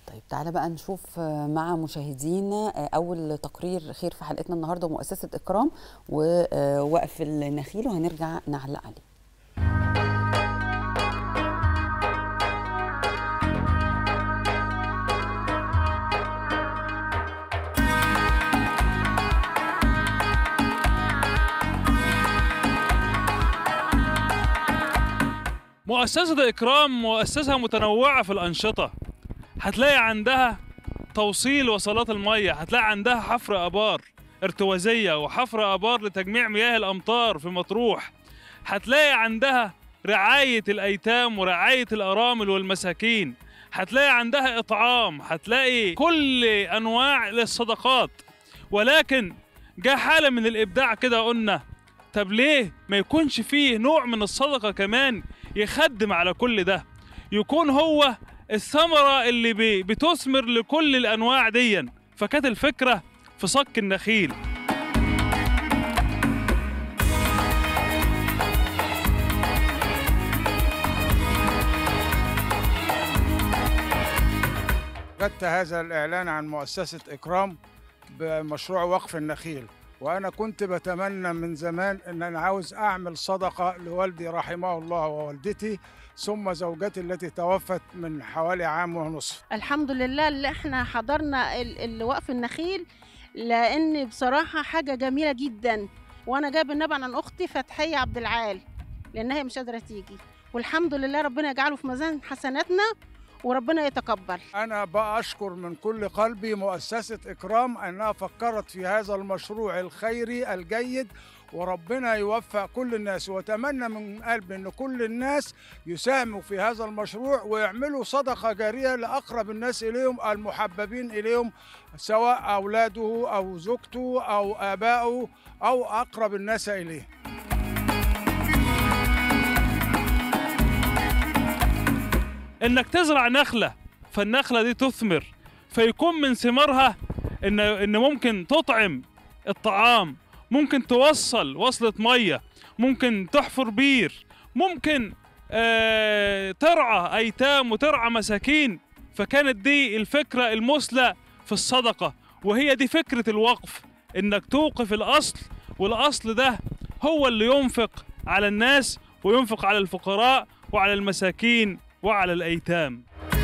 طيب تعالى بقى نشوف آه، مع مشاهدينا آه، اول تقرير خير في حلقتنا النهارده مؤسسه اكرام ووقف النخيل وهنرجع نعلق عليه مؤسسة إكرام مؤسسة متنوعة في الأنشطة هتلاقي عندها توصيل وصلات المية هتلاقي عندها حفر آبار ارتوازية وحفر آبار لتجميع مياه الأمطار في مطروح هتلاقي عندها رعاية الأيتام ورعاية الأرامل والمساكين هتلاقي عندها إطعام هتلاقي كل أنواع للصدقات ولكن جاء حالة من الإبداع كده قلنا طب ليه ما يكونش فيه نوع من الصدقة كمان يخدم على كل ده يكون هو الثمرة اللي بي بتثمر لكل الأنواع ديا فكانت الفكرة في صك النخيل وجدت هذا الإعلان عن مؤسسة إكرام بمشروع وقف النخيل وأنا كنت بتمنى من زمان أن أنا عاوز أعمل صدقة لوالدي رحمه الله ووالدتي ثم زوجتي التي توفت من حوالي عام ونصف الحمد لله اللي احنا حضرنا ال- ال- وقف النخيل لان بصراحه حاجه جميله جدا وانا جايب النبع عن اختي فتحيه عبد العال لانها مش قادره تيجي والحمد لله ربنا يجعله في ميزان حسناتنا وربنا يتقبل أنا بأشكر من كل قلبي مؤسسة إكرام أنها فكرت في هذا المشروع الخيري الجيد وربنا يوفق كل الناس وأتمنى من قلبي أن كل الناس يساهموا في هذا المشروع ويعملوا صدقة جارية لأقرب الناس إليهم المحببين إليهم سواء أولاده أو زوجته أو آبائه أو أقرب الناس إليه انك تزرع نخله فالنخله دي تثمر فيكون من ثمارها ان ان ممكن تطعم الطعام ممكن توصل وصلة ميه ممكن تحفر بير ممكن آه ترعى ايتام وترعى مساكين فكانت دي الفكره المثلى في الصدقه وهي دي فكره الوقف انك توقف الاصل والاصل ده هو اللي ينفق على الناس وينفق على الفقراء وعلى المساكين وعلى الايتام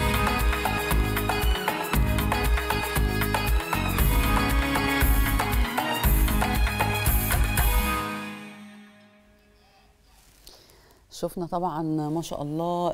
شفنا طبعا ما شاء الله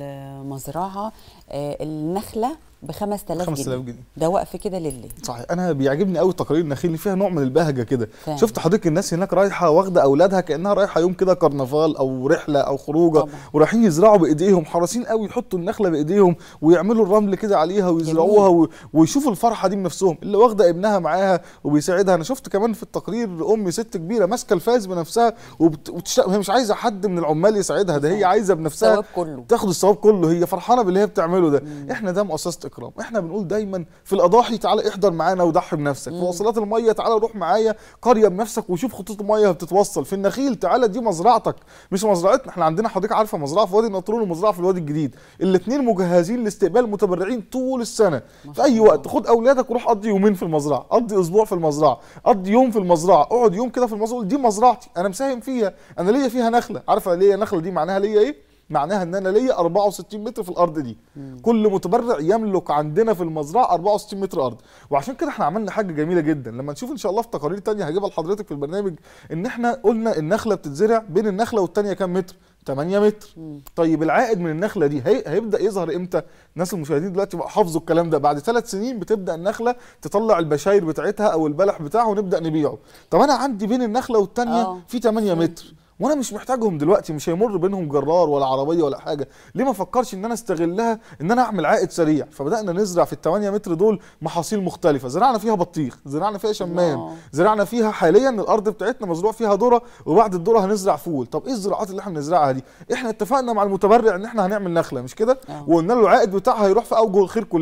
المزرعه آه، النخله ب 5000 5000 جنيه جنيه. ده وقف كده لله صحيح انا بيعجبني قوي تقارير النخيل اللي فيها نوع من البهجه كده فعلا. شفت حضرتك الناس هناك رايحه واخده اولادها كانها رايحه يوم كده كرنفال او رحله او خروجه ورايحين يزرعوا بايديهم حريصين قوي يحطوا النخله بايديهم ويعملوا الرمل كده عليها ويزرعوها و... ويشوفوا الفرحه دي بنفسهم اللي واخده ابنها معاها وبيساعدها انا شفت كمان في التقرير ام ست كبيره ماسكه الفاز بنفسها وبت... وتشت... هي مش عايزه حد من العمال يساعدها ده هي عايزه بنفسها الثواب كله. تاخد الثواب كله هي فرحانه باللي هي بتعمله ده احنا ده مؤسسه اكرام احنا بنقول دايما في الاضاحي تعالى احضر معانا وضحي بنفسك في وصلات الميه تعالى روح معايا قريه بنفسك وشوف خطوط الميه بتتوصل في النخيل تعالى دي مزرعتك مش مزرعتنا احنا عندنا حضرتك عارفه مزرعه في وادي النطرون ومزرعه في الوادي الجديد الاثنين مجهزين لاستقبال متبرعين طول السنه في اي وقت خد اولادك وروح قضي يومين في المزرعه قضي اسبوع في المزرعه قضي يوم في المزرعه اقعد يوم كده في المزرعه قول دي مزرعتي انا مساهم فيها انا ليا فيها نخله عارفه ليا نخله دي معناها ليا ايه معناها ان انا ليا 64 متر في الارض دي كل متبرع يملك عندنا في المزرعه 64 متر ارض وعشان كده احنا عملنا حاجه جميله جدا لما نشوف ان شاء الله في تقارير تانية هجيبها لحضرتك في البرنامج ان احنا قلنا النخله بتتزرع بين النخله والتانية كام متر 8 متر طيب العائد من النخله دي هي هيبدا يظهر امتى الناس المشاهدين دلوقتي بقى حافظوا الكلام ده بعد ثلاث سنين بتبدا النخله تطلع البشاير بتاعتها او البلح بتاعه ونبدا نبيعه طب انا عندي بين النخله والتانية آه. في 8 متر وانا مش محتاجهم دلوقتي مش هيمر بينهم جرار ولا عربيه ولا حاجه ليه ما افكرش ان انا استغلها ان انا اعمل عائد سريع فبدانا نزرع في ال 8 متر دول محاصيل مختلفه زرعنا فيها بطيخ زرعنا فيها شمام الله. زرعنا فيها حاليا الارض بتاعتنا مزروع فيها ذره وبعد الذره هنزرع فول طب ايه الزراعات اللي احنا بنزرعها دي احنا اتفقنا مع المتبرع ان احنا هنعمل نخله مش كده آه. وقلنا له العائد بتاعها هيروح في اوجه الخير كلها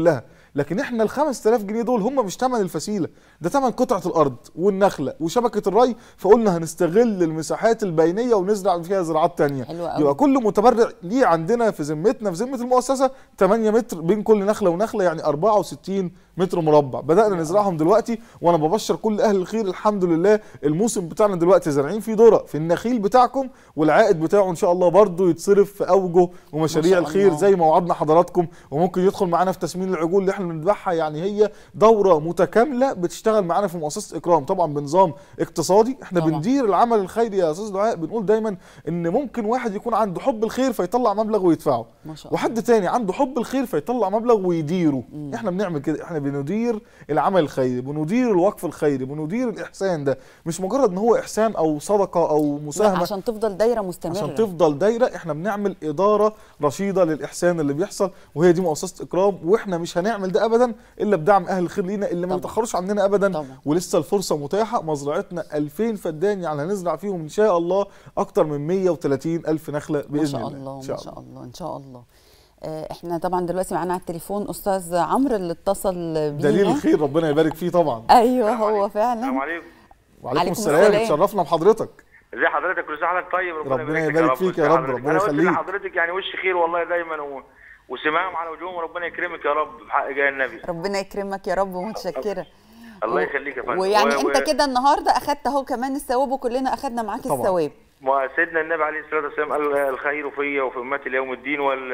لكن احنا ال 5000 جنيه دول هم مش ثمن الفسيله ده ثمن قطعه الارض والنخله وشبكه الري فقلنا هنستغل المساحات البينيه ونزرع فيها زراعات تانية حلو قوي. يبقى كل متبرع ليه عندنا في ذمتنا في ذمه المؤسسه 8 متر بين كل نخله ونخله يعني 64 متر مربع بدانا نزرعهم دلوقتي وانا ببشر كل اهل الخير الحمد لله الموسم بتاعنا دلوقتي زارعين فيه ذره في النخيل بتاعكم والعائد بتاعه ان شاء الله برضه يتصرف في اوجه ومشاريع شاء الخير الله. زي ما وعدنا حضراتكم وممكن يدخل معانا في تسمين العجول اللي احنا بنذبحها يعني هي دوره متكامله بتشتغل معانا في مؤسسه اكرام طبعا بنظام اقتصادي احنا طبعاً. بندير العمل الخيري يا استاذ دعاء بنقول دايما ان ممكن واحد يكون عنده حب الخير فيطلع مبلغ ويدفعه ما شاء الله وحد تاني عنده حب الخير فيطلع مبلغ ويديره مم. احنا بنعمل كده احنا بندير العمل الخيري بندير الوقف الخيري بندير الاحسان ده مش مجرد ان هو احسان او صدقه او لا مساهمه عشان تفضل دايره مستمره عشان تفضل دايره احنا بنعمل اداره رشيده للاحسان اللي بيحصل وهي دي مؤسسه اكرام واحنا مش هنعمل ده ابدا الا بدعم اهل الخير لينا اللي ما طبعاً. يتاخروش عننا ابدا طبعا ولسه الفرصه متاحه مزرعتنا 2000 فدان يعني هنزرع فيهم ان شاء الله اكتر من 130 الف نخله باذن ما شاء الله الله إن ما شاء شاء الله ان شاء الله آه، احنا طبعا دلوقتي معانا على التليفون استاذ عمرو اللي اتصل بينا دليل الخير ربنا يبارك فيه طبعا ايوه هو السلام فعلا عليكم وعليكم عليكم السلام السلام. اتشرفنا بحضرتك ازي حضرتك كل سنه وحضرتك طيب ربنا لك يبارك فيك يا ويسعد رب، حضرتك. ربنا انا قلت يخليك. لحضرتك يعني وش خير والله دايما و... وسماهم على وجوههم وربنا يكرمك يا رب بحق جاي النبي ربنا يكرمك يا رب ومتشكره الله و- يخليك يا فندم ويعني و- انت و- كده النهارده اخدت اهو كمان الثواب وكلنا اخدنا معاك طبعاً. الثواب وسيدنا النبي عليه الصلاه والسلام قال الخير في وفي امتي ليوم الدين وال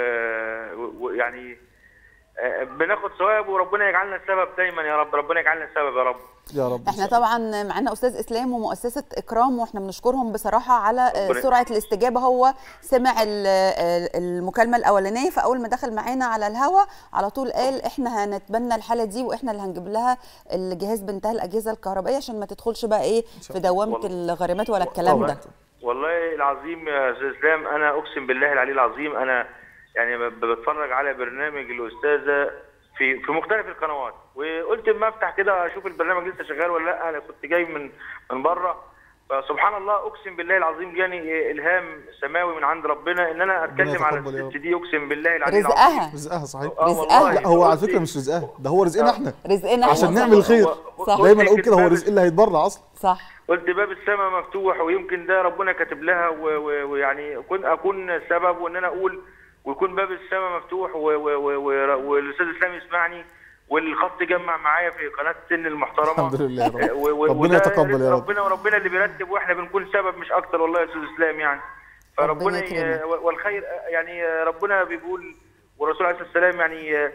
ويعني آه، بناخد ثواب وربنا يجعلنا السبب دايما يا رب ربنا يجعلنا السبب يا رب يا رب احنا طبعا معانا استاذ اسلام ومؤسسه اكرام واحنا بنشكرهم بصراحه على آه، ربنا- سرعه الاستجابه هو سمع ال- آه، المكالمه الاولانيه فاول ما دخل معانا على الهوا على طول قال احنا هنتبنى الحاله دي واحنا اللي هنجيب لها الجهاز بنتها الاجهزه الكهربائيه عشان ما تدخلش بقى ايه في دوامه والله. الغريمات ولا الكلام ده والله العظيم يا استاذ اسلام انا اقسم بالله العلي العظيم انا يعني ب- بتفرج على برنامج الاستاذه في في مختلف القنوات وقلت اما افتح كده اشوف البرنامج لسه شغال ولا لا انا كنت جاي من من بره فسبحان الله اقسم بالله العظيم جاني الهام سماوي من عند ربنا ان انا اتكلم على يتقبل يا رب. الست دي اقسم بالله العلي العظيم رزقها رزقها صحيح آه رزقها. والله. لا هو على قلت- فكره مش رزقها ده هو رزقنا احنا رزقنا عشان احنا. نعمل خير صح. دايما اقول كده هو باب- رزق اللي هيتبرع اصلا صح قلت باب السماء مفتوح ويمكن ده ربنا كاتب لها و- و- ويعني كن اكون سبب وان انا اقول ويكون باب السماء مفتوح و- و- و- و- والاستاذ اسلام يسمعني والخط جمع معايا في قناه السن المحترمه الحمد لله يا رب. و- و- ربنا وده يتقبل يا رب. ربنا وربنا اللي بيرتب واحنا بنكون سبب مش اكتر والله يا استاذ اسلام يعني فربنا ربنا ي- يكرمك. والخير يعني ربنا بيقول والرسول عليه الصلاه والسلام يعني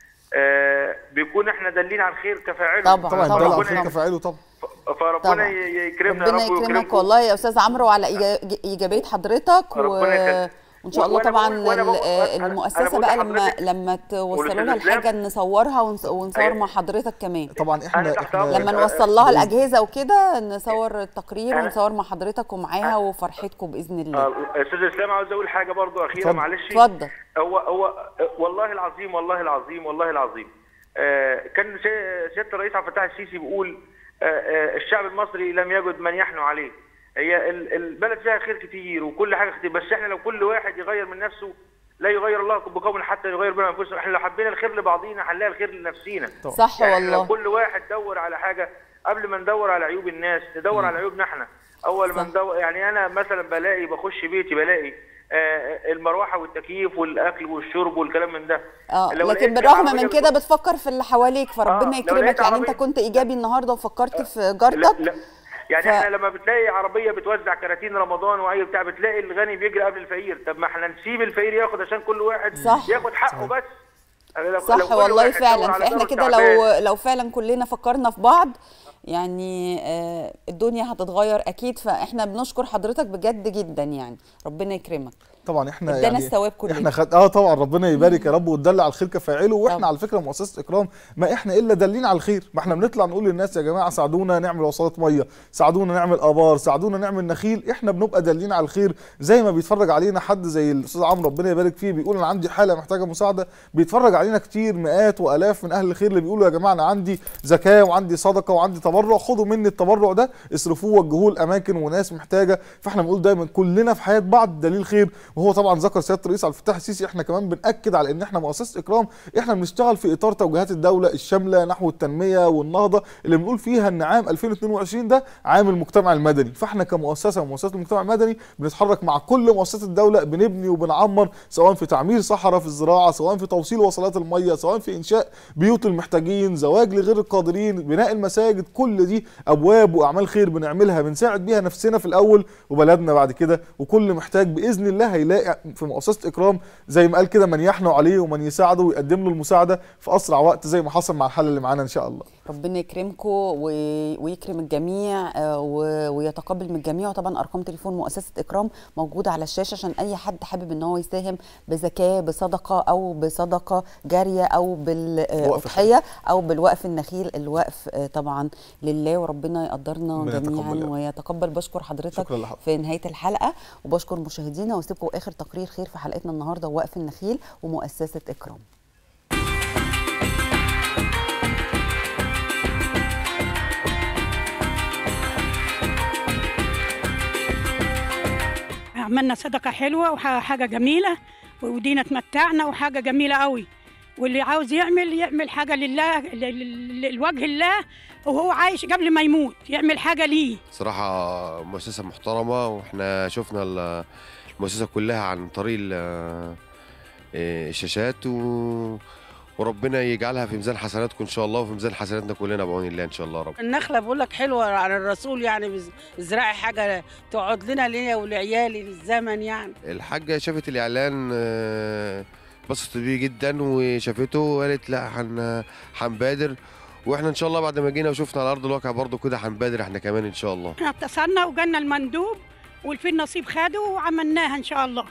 آه، بيكون احنا دالين على الخير كفاعله طبعاً، طبعا طبعاً، ده فربنا- الخير كفاعله طبعا فربنا طبعاً. ي- يكرمنا ربنا يا رب يكرمك ويكرمكم. والله يا استاذ عمرو وعلى إيجا- ايجابيه حضرتك و... ربنا يخليك. وان شاء الله وأنا طبعا بقول- وأنا ال- بقول- أنا- أنا المؤسسه بقول بقى لما لحضرتك لما توصلوا والأستاذ لها الحاجه إسلام. نصورها ونص- ونصور أيوة. مع حضرتك كمان طبعا احنا أنا تحت احنا أمرك. لما أنا- نوصل لها بإذن- الاجهزه وكده نصور التقرير أنا- ونصور مع حضرتك ومعاها وفرحتكم باذن الله آه، استاذ اسلام عاوز اقول حاجه برضو اخيره اتفضل. معلش اتفضل هو هو والله العظيم والله العظيم والله العظيم آه، كان سي- سياده الرئيس عبد الفتاح السيسي بيقول آه، آه، الشعب المصري لم يجد من يحنو عليه هي ال- البلد فيها خير كتير وكل حاجه كتير بس احنا لو كل واحد يغير من نفسه لا يغير الله بقوم حتى يغير بين انفسهم احنا لو حبينا الخير لبعضينا هنلاقي الخير لنفسينا صح يعني لو والله كل واحد دور على حاجه قبل ما ندور على عيوب الناس ندور على عيوبنا احنا اول ما صح. ندور يعني انا مثلا بلاقي بخش بيتي بلاقي آه، المروحه والتكييف والاكل والشرب والكلام من ده اه لو لكن لقيت بالرغم عربية من كده بتفكر في اللي حواليك فربنا لو يكرمك لقيت يعني انت عربية- كنت ايجابي النهارده وفكرت في لا جارتك لا يعني ف- احنا لما بتلاقي عربيه بتوزع كراتين رمضان واي بتاع بتلاقي الغني بيجري قبل الفقير طب ما احنا نسيب الفقير ياخد عشان كل واحد صح. ياخد حقه بس يعني لو- لو صح كل والله واحد فعلا دور على فاحنا جاره كده التعبان- لو لو فعلا كلنا فكرنا في بعض يعني آه، الدنيا هتتغير اكيد فاحنا بنشكر حضرتك بجد جدا يعني ربنا يكرمك طبعا احنا ادانا يعني الثواب كلنا. احنا خد اه طبعا ربنا يبارك يا رب وتدل على الخير كفاعله واحنا طبعا. على فكره مؤسسه اكرام ما احنا الا دالين على الخير ما احنا بنطلع نقول للناس يا جماعه ساعدونا نعمل وصلات ميه ساعدونا نعمل ابار ساعدونا نعمل نخيل احنا بنبقى دالين على الخير زي ما بيتفرج علينا حد زي الاستاذ عمرو ربنا يبارك فيه بيقول انا عندي حاله محتاجه مساعده بيتفرج علينا كتير مئات والاف من اهل الخير اللي بيقولوا يا جماعه انا عندي زكاه وعندي صدقه وعندي تبرع تبرع خدوا مني التبرع ده اصرفوه وجهوه لاماكن وناس محتاجه فاحنا بنقول دايما كلنا في حياه بعض دليل خير وهو طبعا ذكر سياده الرئيس عبد الفتاح السيسي احنا كمان بناكد على ان احنا مؤسسه اكرام احنا بنشتغل في اطار توجيهات الدوله الشامله نحو التنميه والنهضه اللي بنقول فيها ان عام 2022 ده عام المجتمع المدني فاحنا كمؤسسه ومؤسسات المجتمع المدني بنتحرك مع كل مؤسسات الدوله بنبني وبنعمر سواء في تعمير صحراء في الزراعه سواء في توصيل وصلات الميه سواء في انشاء بيوت المحتاجين زواج لغير القادرين بناء المساجد كل دي ابواب واعمال خير بنعملها بنساعد بيها نفسنا في الاول وبلدنا بعد كده وكل محتاج باذن الله هيلاقي في مؤسسه اكرام زي ما قال كده من يحنو عليه ومن يساعده ويقدم له المساعده في اسرع وقت زي ما حصل مع الحاله اللي معانا ان شاء الله ربنا يكرمكم و- ويكرم الجميع آه، و- ويتقبل من الجميع وطبعا ارقام تليفون مؤسسه اكرام موجوده على الشاشه عشان اي حد حابب ان هو يساهم بزكاه بصدقه او بصدقه جاريه او وقف بالاضحيه او بالوقف النخيل الوقف آه، طبعا لله وربنا يقدرنا ربنا جميعا يتقبل يا رب. ويتقبل بشكر حضرتك شكرا لحضرتك. في نهايه الحلقه وبشكر مشاهدينا واسيبكم اخر تقرير خير في حلقتنا النهارده وقف النخيل ومؤسسه اكرام عملنا صدقة حلوة وحاجة جميلة ودينا اتمتعنا وحاجة جميلة قوي واللي عاوز يعمل يعمل حاجة لله ل- ل- لوجه الله وهو عايش قبل ما يموت يعمل حاجة ليه صراحة مؤسسة محترمة واحنا شفنا ال- المؤسسة كلها عن طريق ال- إيه، الشاشات و... وربنا يجعلها في ميزان حسناتكم ان شاء الله وفي ميزان حسناتنا كلنا بعون الله ان شاء الله رب النخله بقول لك حلوه على الرسول يعني بز- ازرعي حاجه تقعد لنا ليا ولعيالي للزمن يعني الحاجة شافت الاعلان آه، بسطت بيه جدا وشافته وقالت لا هن- هنبادر واحنا ان شاء الله بعد ما جينا وشفنا على ارض الواقع برضو كده هنبادر احنا كمان ان شاء الله احنا اتصلنا وجالنا المندوب والفي النصيب خده وعملناها ان شاء الله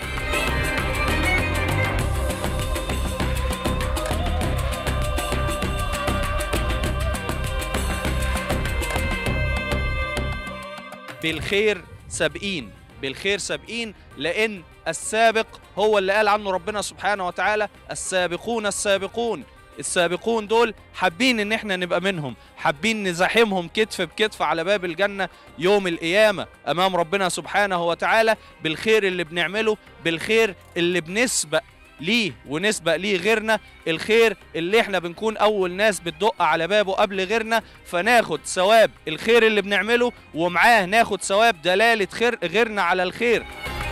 بالخير سابقين بالخير سابقين لأن السابق هو اللي قال عنه ربنا سبحانه وتعالى السابقون السابقون السابقون دول حابين ان احنا نبقى منهم حابين نزاحمهم كتف بكتف على باب الجنة يوم القيامة امام ربنا سبحانه وتعالى بالخير اللي بنعمله بالخير اللي بنسبق ليه ونسبق ليه غيرنا الخير اللي احنا بنكون اول ناس بتدق على بابه قبل غيرنا فناخد ثواب الخير اللي بنعمله ومعاه ناخد ثواب دلالة خير غيرنا على الخير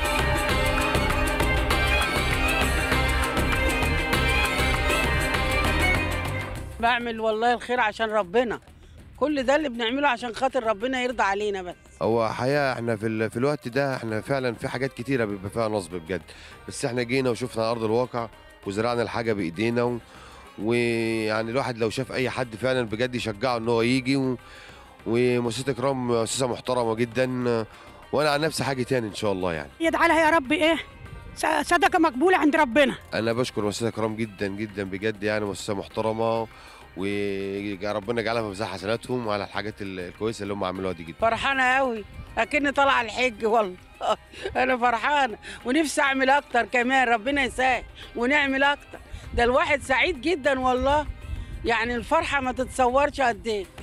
بعمل والله الخير عشان ربنا كل ده اللي بنعمله عشان خاطر ربنا يرضى علينا بس هو حقيقة احنا في, ال... في الوقت ده احنا فعلا في حاجات كتيرة بيبقى فيها نصب بجد بس احنا جينا وشفنا على ارض الواقع وزرعنا الحاجة بايدينا و... ويعني الواحد لو شاف اي حد فعلا بجد يشجعه ان هو يجي و... ومؤسسة اكرام مؤسسة محترمة جدا وانا عن نفسي حاجة تاني ان شاء الله يعني يدعى لها يا رب ايه س- صدقة مقبولة عند ربنا انا بشكر مؤسسة اكرام جدا جدا بجد يعني مؤسسة محترمة وربنا يجعلها في ميزان حسناتهم وعلى الحاجات ال- الكويسة اللي هم عملوها دي جدا فرحانه قوي اكني طالعه الحج والله انا فرحانه ونفسي اعمل اكتر كمان ربنا يسهل ونعمل اكتر ده الواحد سعيد جدا والله يعني الفرحه ما تتصورش قد ايه